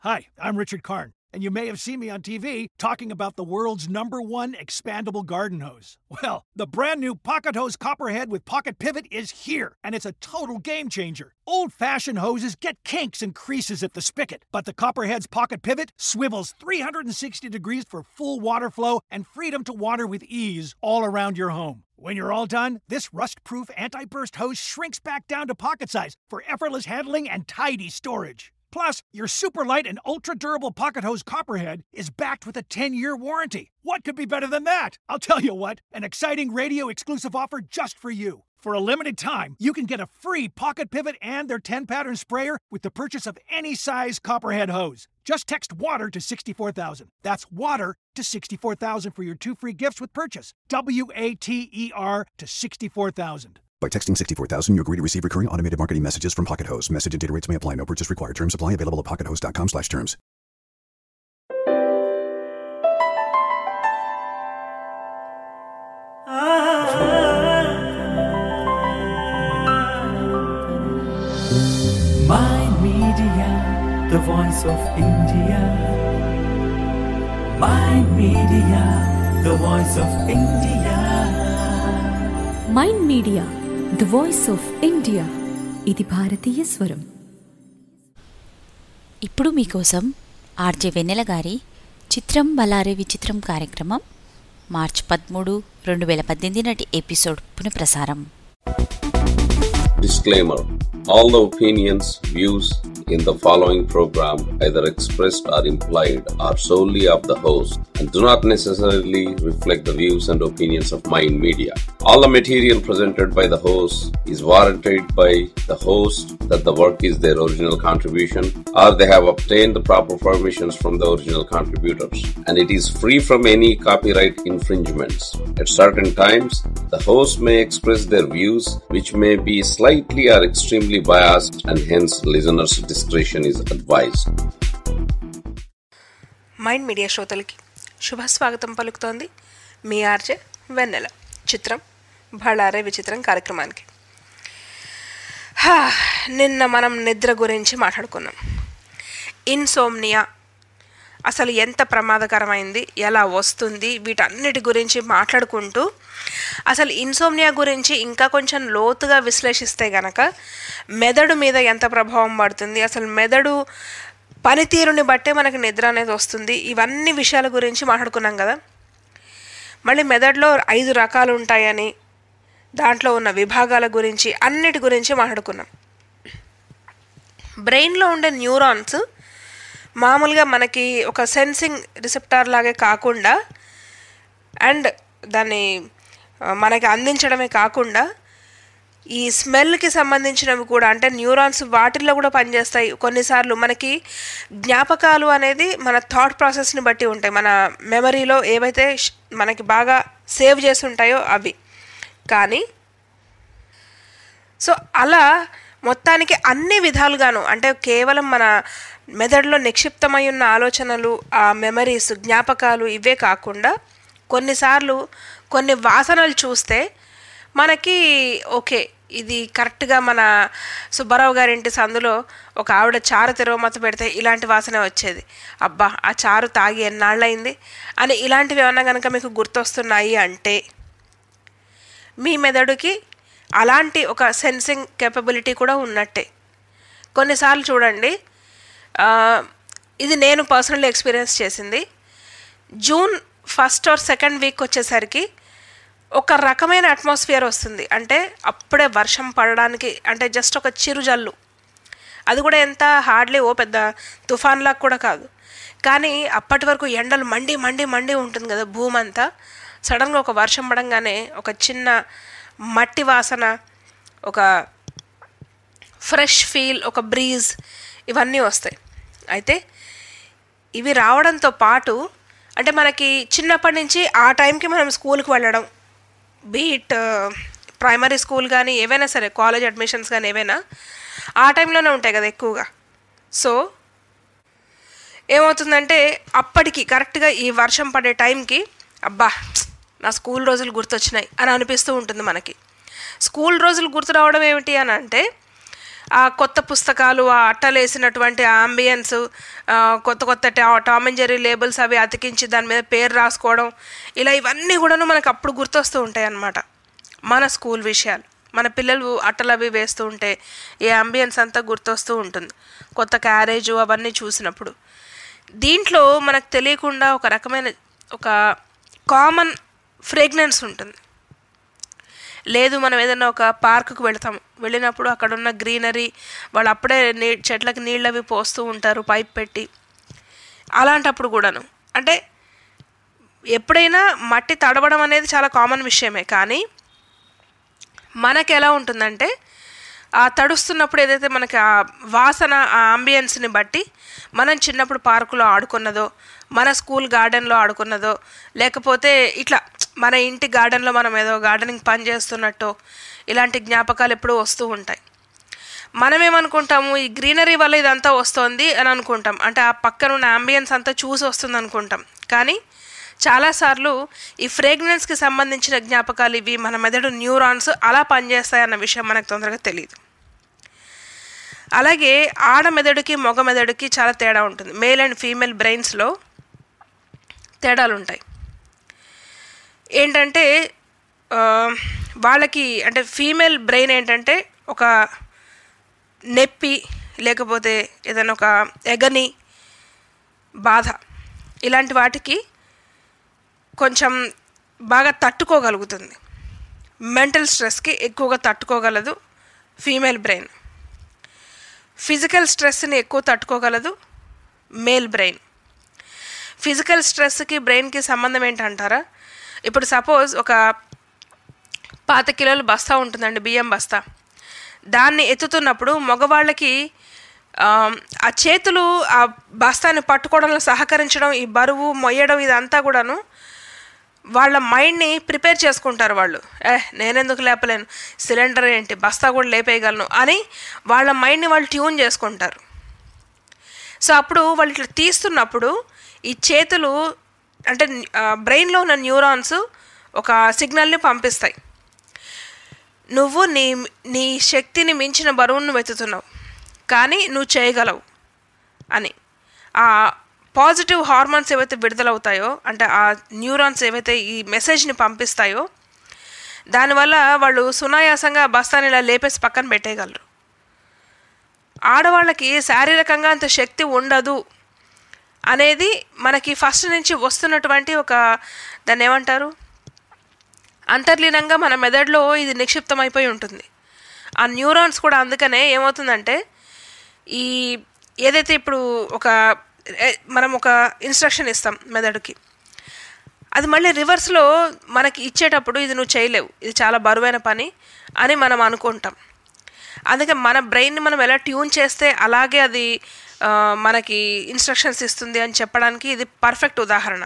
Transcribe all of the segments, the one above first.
Hi, I'm Richard Karn, and you may have seen me on TV talking about the world's number one expandable garden hose. Well, the brand new Pocket Hose Copperhead with Pocket Pivot is here, and it's a total game changer. Old fashioned hoses get kinks and creases at the spigot, but the Copperhead's Pocket Pivot swivels 360 degrees for full water flow and freedom to water with ease all around your home. When you're all done, this rust proof anti burst hose shrinks back down to pocket size for effortless handling and tidy storage. Plus, your super light and ultra durable pocket hose Copperhead is backed with a 10 year warranty. What could be better than that? I'll tell you what, an exciting radio exclusive offer just for you. For a limited time, you can get a free pocket pivot and their 10 pattern sprayer with the purchase of any size Copperhead hose. Just text water to 64000. That's water to 64000 for your two free gifts with purchase. W A T E R to 64000. By texting 64000, you agree to receive recurring automated marketing messages from Pocket Hose. Message and data rates may apply. No purchase required. Terms apply. Available at pockethose.com slash terms. My Media, the voice of India. My Media, the voice of India. Mind Media the voice of India ఇది భారతీయ స్వరం ఇప్పుడు మీకోసం RJ వెన్నెల గారి చిత్రం బలారే విచిత్రం కార్యక్రమం March పదమూడు రెండు వేల పద్దెనిమిది నాటి ఎపిసోడ్ పునఃప్రసారం Disclaimer All the opinions, views in the following program, either expressed or implied, are solely of the host and do not necessarily reflect the views and opinions of Mind Media. All the material presented by the host is warranted by the host that the work is their original contribution or they have obtained the proper permissions from the original contributors and it is free from any copyright infringements. At certain times, the host may express their views which may be slightly or extremely biased and hence listeners' discretion is advised. Mind Media శ్రోతలకి శుభ స్వాగతం పలుకుతోంది మీ RJ వెన్నెల చిత్రం బళ్ళారే విచిత్రం కార్యక్రమానికి హా, నిన్న మనం నిద్ర గురించి మాట్లాడుకున్నాం ఇన్సోమ్నియా అసలు ఎంత ప్రమాదకరమైంది ఎలా వస్తుంది వీటన్నిటి గురించి మాట్లాడుకుంటూ అసలు ఇన్సోమ్నియా గురించి ఇంకా కొంచెం లోతుగా విశ్లేషిస్తే గనక మెదడు మీద ఎంత ప్రభావం పడుతుంది అసలు మెదడు పనితీరుని బట్టే మనకి నిద్ర అనేది వస్తుంది ఇవన్నీ విషయాల గురించి మాట్లాడుకున్నాం కదా మళ్ళీ మెదడులో ఐదు రకాలు ఉంటాయని దాంట్లో ఉన్న విభాగాల గురించి అన్నిటి గురించి మాట్లాడుకున్నాం బ్రెయిన్లో ఉండే న్యూరాన్స్ మామూలుగా మనకి ఒక సెన్సింగ్ రిసెప్టార్ లాగే కాకుండా అండ్ దాన్ని ఆ, మనకి అందించడమే కాకుండా ఈ స్మెల్కి సంబంధించినవి కూడా అంటే న్యూరాన్స్ వాటిల్లో కూడా పనిచేస్తాయి కొన్నిసార్లు మనకి జ్ఞాపకాలు అనేది మన థాట్ ప్రాసెస్ని బట్టి ఉంటాయి మన మెమరీలో ఏవైతే ష్- మనకి బాగా సేవ్ చేసి ఉంటాయో అవి కానీ సో అలా మొత్తానికి అన్ని విధాలుగాను అంటే కేవలం మన మెదడులో నిక్షిప్తమై ఉన్న ఆలోచనలు ఆ మెమరీస్ జ్ఞాపకాలు ఇవే కాకుండా కొన్నిసార్లు కొన్ని వాసనలు చూస్తే మనకి ఓకే ఇది కరెక్ట్గా మన సుబ్బారావు గారింటి సందులో ఒక ఆవిడ చారు తిరగమత పెడితే ఇలాంటి వాసన వచ్చేది అబ్బా ఆ చారు తాగి ఎన్నాళ్ళయింది అని ఇలాంటివి ఏమన్నా కనుక మీకు గుర్తొస్తున్నాయి అంటే మీ మెదడుకి అలాంటి ఒక సెన్సింగ్ కేపబిలిటీ కూడా ఉన్నట్టే కొన్నిసార్లు చూడండి ఆ, ఇది నేను పర్సనల్ ఎక్స్పీరియన్స్ చేసింది June first or second week వచ్చేసరికి ఒక రకమైన అట్మాస్ఫియర్ వస్తుంది అంటే అప్పుడే వర్షం పడడానికి అంటే జస్ట్ ఒక చిరుజల్లు అది కూడా ఎంత హార్డ్లీ ఓ పెద్ద తుఫాన్లా కూడా కాదు కానీ అప్పటి వరకు ఎండలు మండి మండి మండి ఉంటుంది కదా భూమి అంతా సడన్గా ఒక వర్షం పడంగానే ఒక చిన్న మట్టి వాసన ఒక ఫ్రెష్ ఫీల్ ఒక బ్రీజ్ ఇవన్నీ వస్తాయి అయితే ఇవి రావడంతో పాటు అంటే మనకి చిన్నప్పటి నుంచి ఆ టైంకి మనం స్కూల్కి వెళ్ళడం బీట్ ప్రైమరీ స్కూల్ కానీ ఏవైనా సరే కాలేజ్ అడ్మిషన్స్ కానీ ఏవైనా ఆ టైంలోనే ఉంటాయి కదా ఎక్కువగా సో ఏమవుతుందంటే అప్పటికి కరెక్ట్గా ఈ వర్షం పడే టైంకి అబ్బా నా స్కూల్ రోజులు గుర్తొచ్చినాయి అని అనిపిస్తూ ఉంటుంది మనకి స్కూల్ రోజులు గుర్తు రావడం ఏమిటి అని అంటే ఆ కొత్త పుస్తకాలు ఆ అట్టలేసినటువంటి ఆంబియన్స్ కొత్త కొత్త టా టామ్ అండ్ జెర్రీ లేబుల్స్ అవి అతికించి దాని మీద పేరు రాసుకోవడం ఇలా ఇవన్నీ కూడాను మనకు అప్పుడు గుర్తొస్తూ ఉంటాయి అన్నమాట మన స్కూల్ విషయాలు మన పిల్లలు అట్టలు అవి వేస్తూ ఉంటే ఈ అంబియన్స్ అంతా గుర్తొస్తూ ఉంటుంది కొత్త క్యారేజు అవన్నీ చూసినప్పుడు దీంట్లో మనకు తెలియకుండా ఒక రకమైన ఒక కామన్ ఫ్రేగ్నెన్స్ ఉంటుంది లేదు మనం ఏదైనా ఒక పార్కుకు వెళ్తాం వెళ్ళినప్పుడు అక్కడ ఉన్న గ్రీనరీ వాళ్ళు అప్పుడే నీ చెట్లకి నీళ్ళు అవి పోస్తూ ఉంటారు పైప్ పెట్టి అలాంటప్పుడు కూడాను అంటే ఎప్పుడైనా మట్టి తడవడం అనేది చాలా కామన్ విషయమే కానీ మనకి ఎలా ఉంటుందంటే ఆ తడుస్తున్నప్పుడు ఏదైతే మనకి ఆ వాసన ఆ అంబియన్స్ని బట్టి మనం చిన్నప్పుడు పార్కులో ఆడుకున్నదో మన స్కూల్ గార్డెన్లో ఆడుకున్నదో లేకపోతే ఇట్లా మన ఇంటి గార్డెన్లో మనం ఏదో గార్డెనింగ్ పని చేస్తున్నట్టు ఇలాంటి జ్ఞాపకాలు ఎప్పుడూ వస్తూ ఉంటాయి మనం ఏమనుకుంటాము ఈ గ్రీనరీ వల్ల ఇదంతా వస్తుంది అని అనుకుంటాం అంటే ఆ పక్కన ఉన్న అంబియన్స్ అంతా చూసి వస్తుంది అనుకుంటాం కానీ చాలాసార్లు ఈ ఫ్రేగ్రెన్స్కి సంబంధించిన జ్ఞాపకాలు ఇవి మన మెదడు న్యూరాన్స్ అలా పనిచేస్తాయి అన్న విషయం మనకు తొందరగా తెలియదు అలాగే ఆడ మెదడుకి మగ మెదడుకి చాలా తేడా ఉంటుంది మేల్ అండ్ ఫీమేల్ బ్రెయిన్స్లో తేడాలు ఉంటాయి ఏంటంటే ఆ, వాళ్ళకి అంటే ఫీమేల్ బ్రెయిన్ ఏంటంటే ఒక నొప్పి లేకపోతే ఏదైనా ఒక ఎగని బాధ ఇలాంటి వాటికి కొంచెం బాగా తట్టుకోగలుగుతుంది మెంటల్ స్ట్రెస్కి ఎక్కువగా తట్టుకోగలదు ఫీమేల్ బ్రెయిన్ ఫిజికల్ స్ట్రెస్ని ఎక్కువ తట్టుకోగలదు మేల్ బ్రెయిన్ ఫిజికల్ స్ట్రెస్కి బ్రెయిన్కి సంబంధం ఏంటంటారా ఇప్పుడు సపోజ్ ఒక పాత కిలోలు బస్తా ఉంటుందండి బియ్యం బస్తా దాన్ని ఎత్తుతున్నప్పుడు మగవాళ్ళకి ఆ, ఆ చేతులు ఆ బస్తాన్ని పట్టుకోవడంలో సహకరించడం ఈ బరువు మొయ్యడం ఇదంతా కూడాను వాళ్ళ మైండ్ని ప్రిపేర్ చేసుకుంటారు వాళ్ళు ఏ నేనెందుకు లేపలేను సిలిండర్ ఏంటి బస్తా కూడా లేపేయగలను అని వాళ్ళ మైండ్ని వాళ్ళు ట్యూన్ చేసుకుంటారు సో అప్పుడు వాళ్ళు ఇట్లా తీస్తున్నప్పుడు ఈ చేతులు అంటే బ్రెయిన్లో ఉన్న న్యూరాన్స్ ఒక సిగ్నల్ని పంపిస్తాయి నువ్వు నీ నీ శక్తిని మించిన బరువును వెతుతున్నావు కానీ నువ్వు చేయగలవు అని ఆ పాజిటివ్ హార్మోన్స్ ఏవైతే విడుదలవుతాయో అంటే ఆ న్యూరాన్స్ ఏవైతే ఈ మెసేజ్ని పంపిస్తాయో దానివల్ల వాళ్ళు సునాయాసంగా ఆ బస్తాన్ని ఇలా లేపేసి పక్కన పెట్టేయగలరు ఆడవాళ్ళకి శారీరకంగా అంత శక్తి ఉండదు అనేది మనకి ఫస్ట్ నుంచి వస్తున్నటువంటి ఒక దాన్ని ఏమంటారు అంతర్లీనంగా మన మెదడులో ఇది నిక్షిప్తమైపోయి ఉంటుంది ఆ న్యూరాన్స్ కూడా అందుకనే ఏమవుతుందంటే ఈ ఏదైతే ఇప్పుడు ఒక ఏ- మనం ఒక ఇన్స్ట్రక్షన్ ఇస్తాం మెదడుకి అది మళ్ళీ రివర్స్లో మనకి ఇచ్చేటప్పుడు ఇది నువ్వు చేయలేవు ఇది చాలా బరువైన పని అని మనం అనుకుంటాం అందుకే మన బ్రెయిన్ని మనం ఎలా ట్యూన్ చేస్తే అలాగే అది ఆ, మనకి ఇన్స్ట్రక్షన్స్ ఇస్తుంది అని చెప్పడానికి ఇది పర్ఫెక్ట్ ఉదాహరణ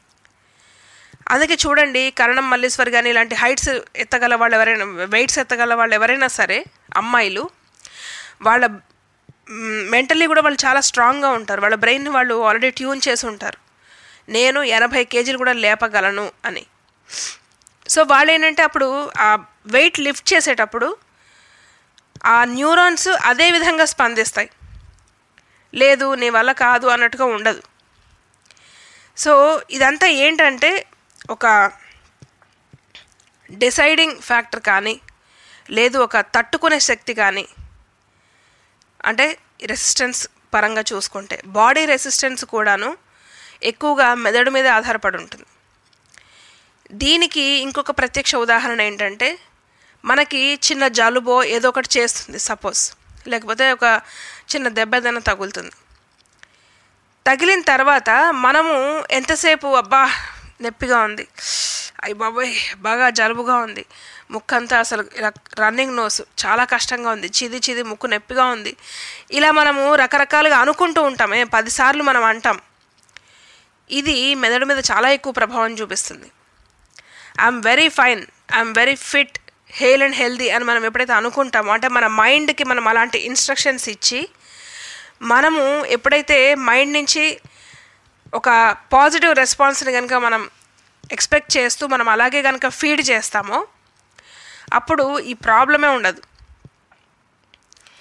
అందుకే చూడండి కరణం మల్లీశ్వర్ కానీ ఇలాంటి హైట్స్ ఎత్తగల వాళ్ళు ఎవరైనా వెయిట్స్ ఎత్తగల వాళ్ళు ఎవరైనా సరే అమ్మాయిలు వాళ్ళ మెంటలీ కూడా వాళ్ళు చాలా స్ట్రాంగ్గా ఉంటారు వాళ్ళ బ్రెయిన్ వాళ్ళు ఆల్రెడీ ట్యూన్ చేసి ఉంటారు నేను ఎనభై కేజీలు కూడా లేపగలను అని సో వాళ్ళు ఏంటంటే అప్పుడు ఆ వెయిట్ లిఫ్ట్ చేసేటప్పుడు ఆ న్యూరాన్స్ అదే విధంగా స్పందిస్తాయి లేదు నీ వల్ల కాదు అన్నట్టుగా ఉండదు సో ఇదంతా ఏంటంటే ఒక డిసైడింగ్ ఫ్యాక్టర్ కానీ లేదు ఒక తట్టుకునే శక్తి కానీ అంటే రెసిస్టెన్స్ పరంగా చూసుకుంటే బాడీ రెసిస్టెన్స్ కూడాను ఎక్కువగా మెదడు మీద ఆధారపడి ఉంటుంది దీనికి ఇంకొక ప్రత్యక్ష ఉదాహరణ ఏంటంటే మనకి చిన్న జలుబో ఏదో ఒకటి చేస్తుంది సపోజ్ లేకపోతే ఒక చిన్న దెబ్బ ఏదైనా తగులుతుంది తగిలిన తర్వాత మనము ఎంతసేపు అబ్బా నొప్పిగా ఉంది అయ్యి బాబోయ్ బాగా జలుబుగా ఉంది ముక్కంతా అసలు ఇలా రన్నింగ్ నోస్ చాలా కష్టంగా ఉంది చిది చిది ముక్కు నొప్పిగా ఉంది ఇలా మనము రకరకాలుగా అనుకుంటూ ఉంటామే పదిసార్లు మనం అంటాం ఇది మెదడు మీద చాలా ఎక్కువ ప్రభావం చూపిస్తుంది I'm very fine I'm very fit hale and healthy అని మనం ఎప్పుడైతే అనుకుంటామో అంటే మన మైండ్కి మనం అలాంటి ఇన్స్ట్రక్షన్స్ ఇచ్చి మనము ఎప్పుడైతే మైండ్ నుంచి ఒక పాజిటివ్ రెస్పాన్స్ని కనుక మనం ఎక్స్పెక్ట్ చేస్తూ మనం అలాగే కనుక ఫీడ్ చేస్తామో అప్పుడు ఈ ప్రాబ్లమే ఉండదు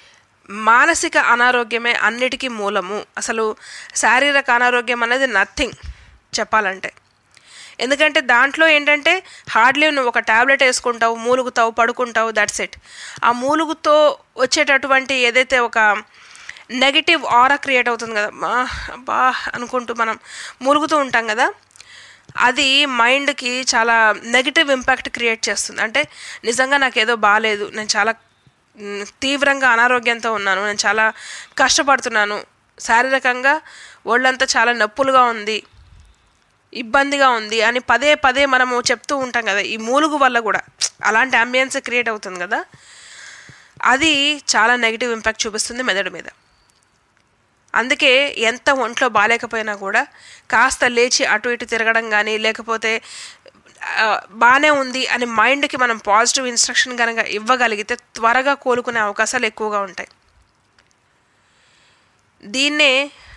మానసిక అనారోగ్యమే అన్నిటికీ మూలము అసలు శారీరక అనారోగ్యం అనేది నథింగ్ చెప్పాలంటే ఎందుకంటే దాంట్లో ఏంటంటే హార్డ్లీ నువ్వు ఒక ట్యాబ్లెట్ వేసుకుంటావు మూలుగుతావు పడుకుంటావు దట్స్ ఇట్ ఆ మూలుగుతో వచ్చేటటువంటి ఏదైతే ఒక నెగిటివ్ ఆరా క్రియేట్ అవుతుంది కదా బా బా అనుకుంటూ మనం మూలుగుతూ ఉంటాం కదా అది మైండ్కి చాలా నెగిటివ్ ఇంపాక్ట్ క్రియేట్ చేస్తుంది అంటే నిజంగా నాకు ఏదో బాగాలేదు నేను చాలా మ్, తీవ్రంగా అనారోగ్యంతో ఉన్నాను నేను చాలా కష్టపడుతున్నాను శారీరకంగా ఒళ్ళంతా చాలా నొప్పులుగా ఉంది ఇబ్బందిగా ఉంది అని పదే పదే మనము చెప్తూ ఉంటాం కదా ఈ మూలుగు వల్ల కూడా అలాంటి అంబియన్స్ క్రియేట్ అవుతుంది కదా అది చాలా నెగిటివ్ ఇంపాక్ట్ చూపిస్తుంది మెదడు మీద అందుకే ఎంత ఒంట్లో బాగాలేకపోయినా కూడా కాస్త లేచి అటు ఇటు తిరగడం కానీ లేకపోతే ఆ, బాగానే ఉంది అని మైండ్కి మనం పాజిటివ్ ఇన్స్ట్రక్షన్ కనుక ఇవ్వగలిగితే త్వరగా కోలుకునే అవకాశాలు ఎక్కువగా ఉంటాయి దీన్నే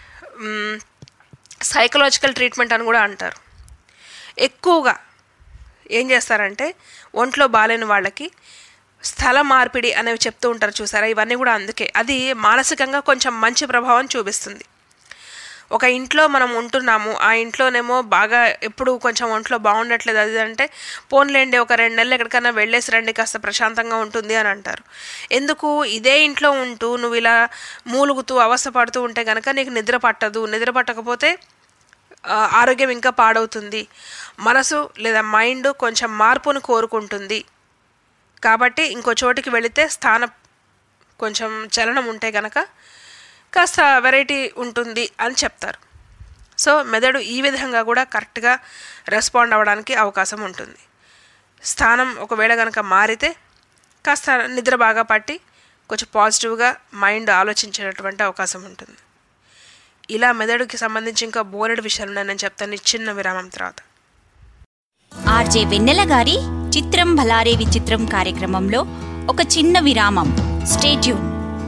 సైకలాజికల్ ట్రీట్మెంట్ అని కూడా అంటారు ఎక్కువగా ఏం చేస్తారంటే ఒంట్లో బాలేని వాళ్ళకి స్థల మార్పిడి అనేవి చెప్తూ ఉంటారు చూసారా ఇవన్నీ కూడా అందుకే అది మానసికంగా కొంచెం మంచి ప్రభావం చూపిస్తుంది ఒక ఇంట్లో మనం ఉంటున్నాము ఆ ఇంట్లోనేమో బాగా ఎప్పుడు కొంచెం ఒంట్లో బాగుండట్లేదు అది అంటే పోన్లేండి ఒక రెండు నెలలు ఎక్కడికైనా వెళ్ళేసి రండి కాస్త ప్రశాంతంగా ఉంటుంది అని అంటారు ఎందుకు ఇదే ఇంట్లో ఉంటూ నువ్వు ఇలా మూలుగుతూ అవస్థపడుతూ ఉంటే కనుక నీకు నిద్ర పట్టదు నిద్ర పట్టకపోతే ఆ, ఆరోగ్యం ఇంకా పాడవుతుంది మనసు లేదా మైండ్ కొంచెం మార్పును కోరుకుంటుంది కాబట్టి ఇంకో చోటికి వెళితే స్థాన కొంచెం చలనం ఉంటే గనక కాస్త వెరైటీ ఉంటుంది అని చెప్తారు సో మెదడు ఈ విధంగా కూడా కరెక్ట్గా రెస్పాండ్ అవ్వడానికి అవకాశం ఉంటుంది స్థానం ఒకవేళ కనుక మారితే కాస్త నిద్ర బాగా పట్టి కొంచెం పాజిటివ్గా మైండ్ ఆలోచించేటటువంటి అవకాశం ఉంటుంది ఇలా మెదడుకి సంబంధించి ఇంకా బోలెడు విషయాలు ఉన్నాయి నేను చెప్తాను ఈ చిన్న విరామం తర్వాత ఆర్జే వెన్నెల గారి చిత్రం భలారే విచిత్రం కార్యక్రమంలో ఒక చిన్న విరామం stay tuned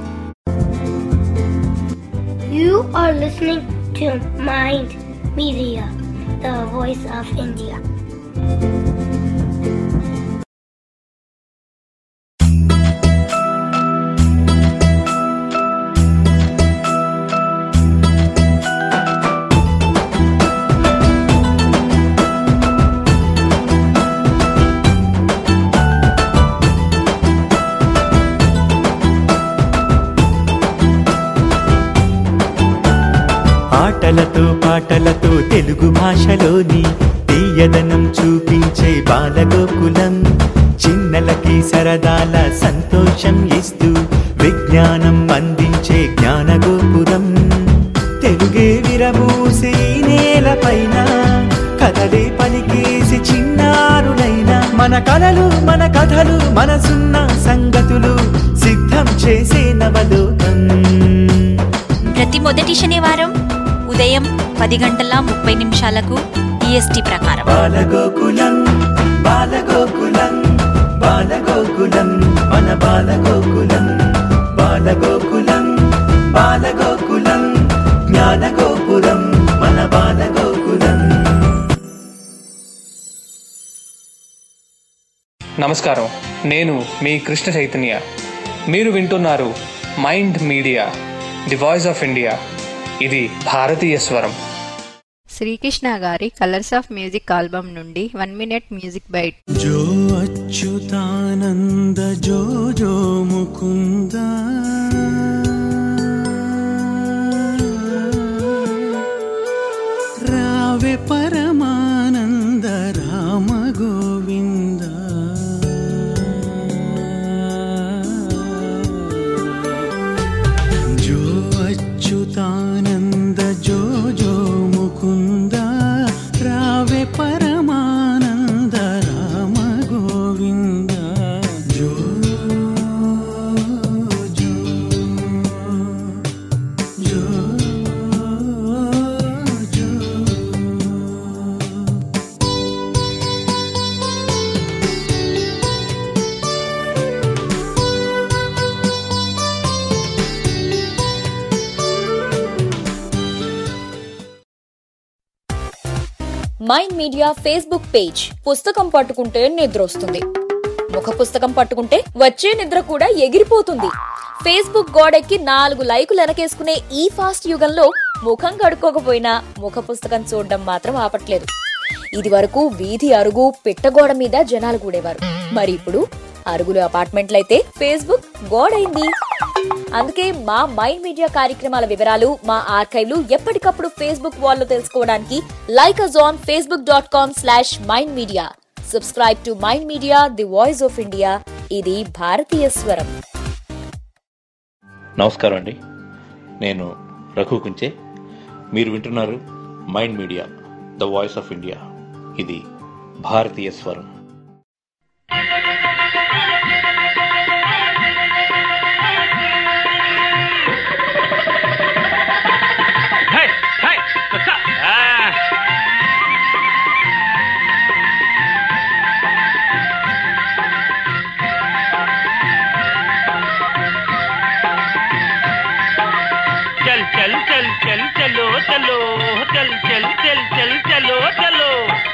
You are listening to Mind Media, the voice of India. ఆటలతో పాటలతో తెలుగు భాషలోని తీయదనం చూపించే బాలగోకులం చిన్నలకి సరదాల సంతోషం ఇస్తూ విజ్ఞానం అందించే జ్ఞానగోపురం తెలుగే విరబూసి ఈ నేలపైన కథలే పలికేసి చిన్నారులైన మన కలలు మన కథలు మనసున్న సంగతులు సిద్ధం చేసే నవలోకం ప్రతి మొదటి శనివారం ఉదయం పది గంటల ముప్పై నిమిషాలకు ఈఎస్టీ ప్రకారం బాలగోకులం బాలగోకులం బాలగోకులం మన బాలగోకులం బాలగోకులం బాలగోకులం జ్ఞానగోపురం మన బాలగోకులం నమస్కారం నేను మీ కృష్ణ చైతన్య మీరు వింటున్నారు Mind Media the voice of India ఇది భారతీయ స్వరం శ్రీకృష్ణ గారి కలర్స్ ఆఫ్ మ్యూజిక్ ఆల్బమ్ నుండి వన్ మినిట్ మ్యూజిక్ బైట్ जो अच्युतानन्द जो जो मुकुन्द रावे परमानन्द राम गोविन्द जो अच्युतानन्द जो जो मुकुन्द रावे परमानन्द राम गोविन्द जो जो जो जो మైండ్ మీడియా ఫేస్బుక్ పేజ్ పుస్తకం పట్టుకుంటే నిద్ర వస్తుంది ముఖ పుస్తకం పట్టుకుంటే వచ్చే నిద్ర కూడా ఎగిరిపోతుంది ఫేస్బుక్ గోడెక్కి నాలుగు లైకులు వెనకేసుకునే ఈ ఫాస్ట్ యుగంలో ముఖం కడుక్కోకపోయినా ముఖ పుస్తకం చూడడం మాత్రం ఆపట్లేదు ఇది వరకు వీధి అరుగు పిట్టగోడ మీద జనాలు కూడేవారు మరి ఇప్పుడు అరుగులు అపార్ట్మెంట్లయితే ఫేస్బుక్ గోడైంది అందుకే మా మైండ్ మీడియా కార్యక్రమాల వివరాలు మా ఆర్కైవ్లు ఎప్పటికప్పుడు ఫేస్బుక్ వాల్లో తెలుసుకోవడానికి like us on Facebook dot com slash Mind Media subscribe to Mind Media the voice of India ఇది భారతీయ స్వరం నమస్కారం అండి నేను రఘు కుంచే మీరు వింటున్నారు Mind Media the voice of India ఇది భారతీయ స్వరం चल चल चल चल चलो चलो चल चल चल चल चलो चलो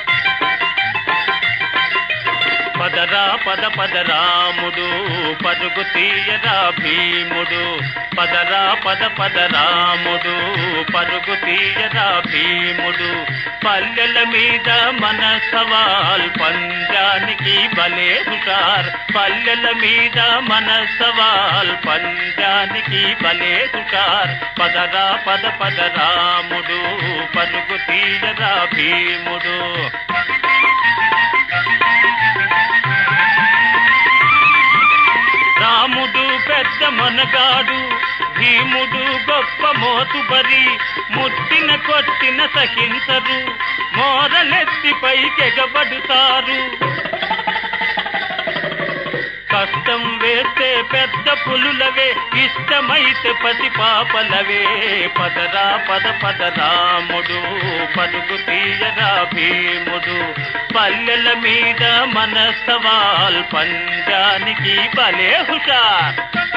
పదరా పద పద రాముడు పరుగు తీయరా భీముడు పదరా పద పద రాముడు పరుగు తీయరా భీముడు పల్లెల మీద మన సవాల్ పంజానికి భలే హుషార్ పల్లెల మీద మన సవాల్ పంజానికి భలే హుషార్ పదరా పద పద రాముడు పరుగు తీయరా భీముడు రాముడు పెద్ద మనగాడు భీముడు గొప్ప మోతుబరి ముట్టిన కొట్టిన సహించరు మోరలెత్తి పైకెగబడుతారు కష్టం వేస్తే పెద్ద పులులవే ఇష్టమైతే పసి పాపలవే పదరా పద పద రాముడు పలుగు తీయరా భీముడు పల్లెల మీద మన సవాల్ పంజానికి భలే హుషార్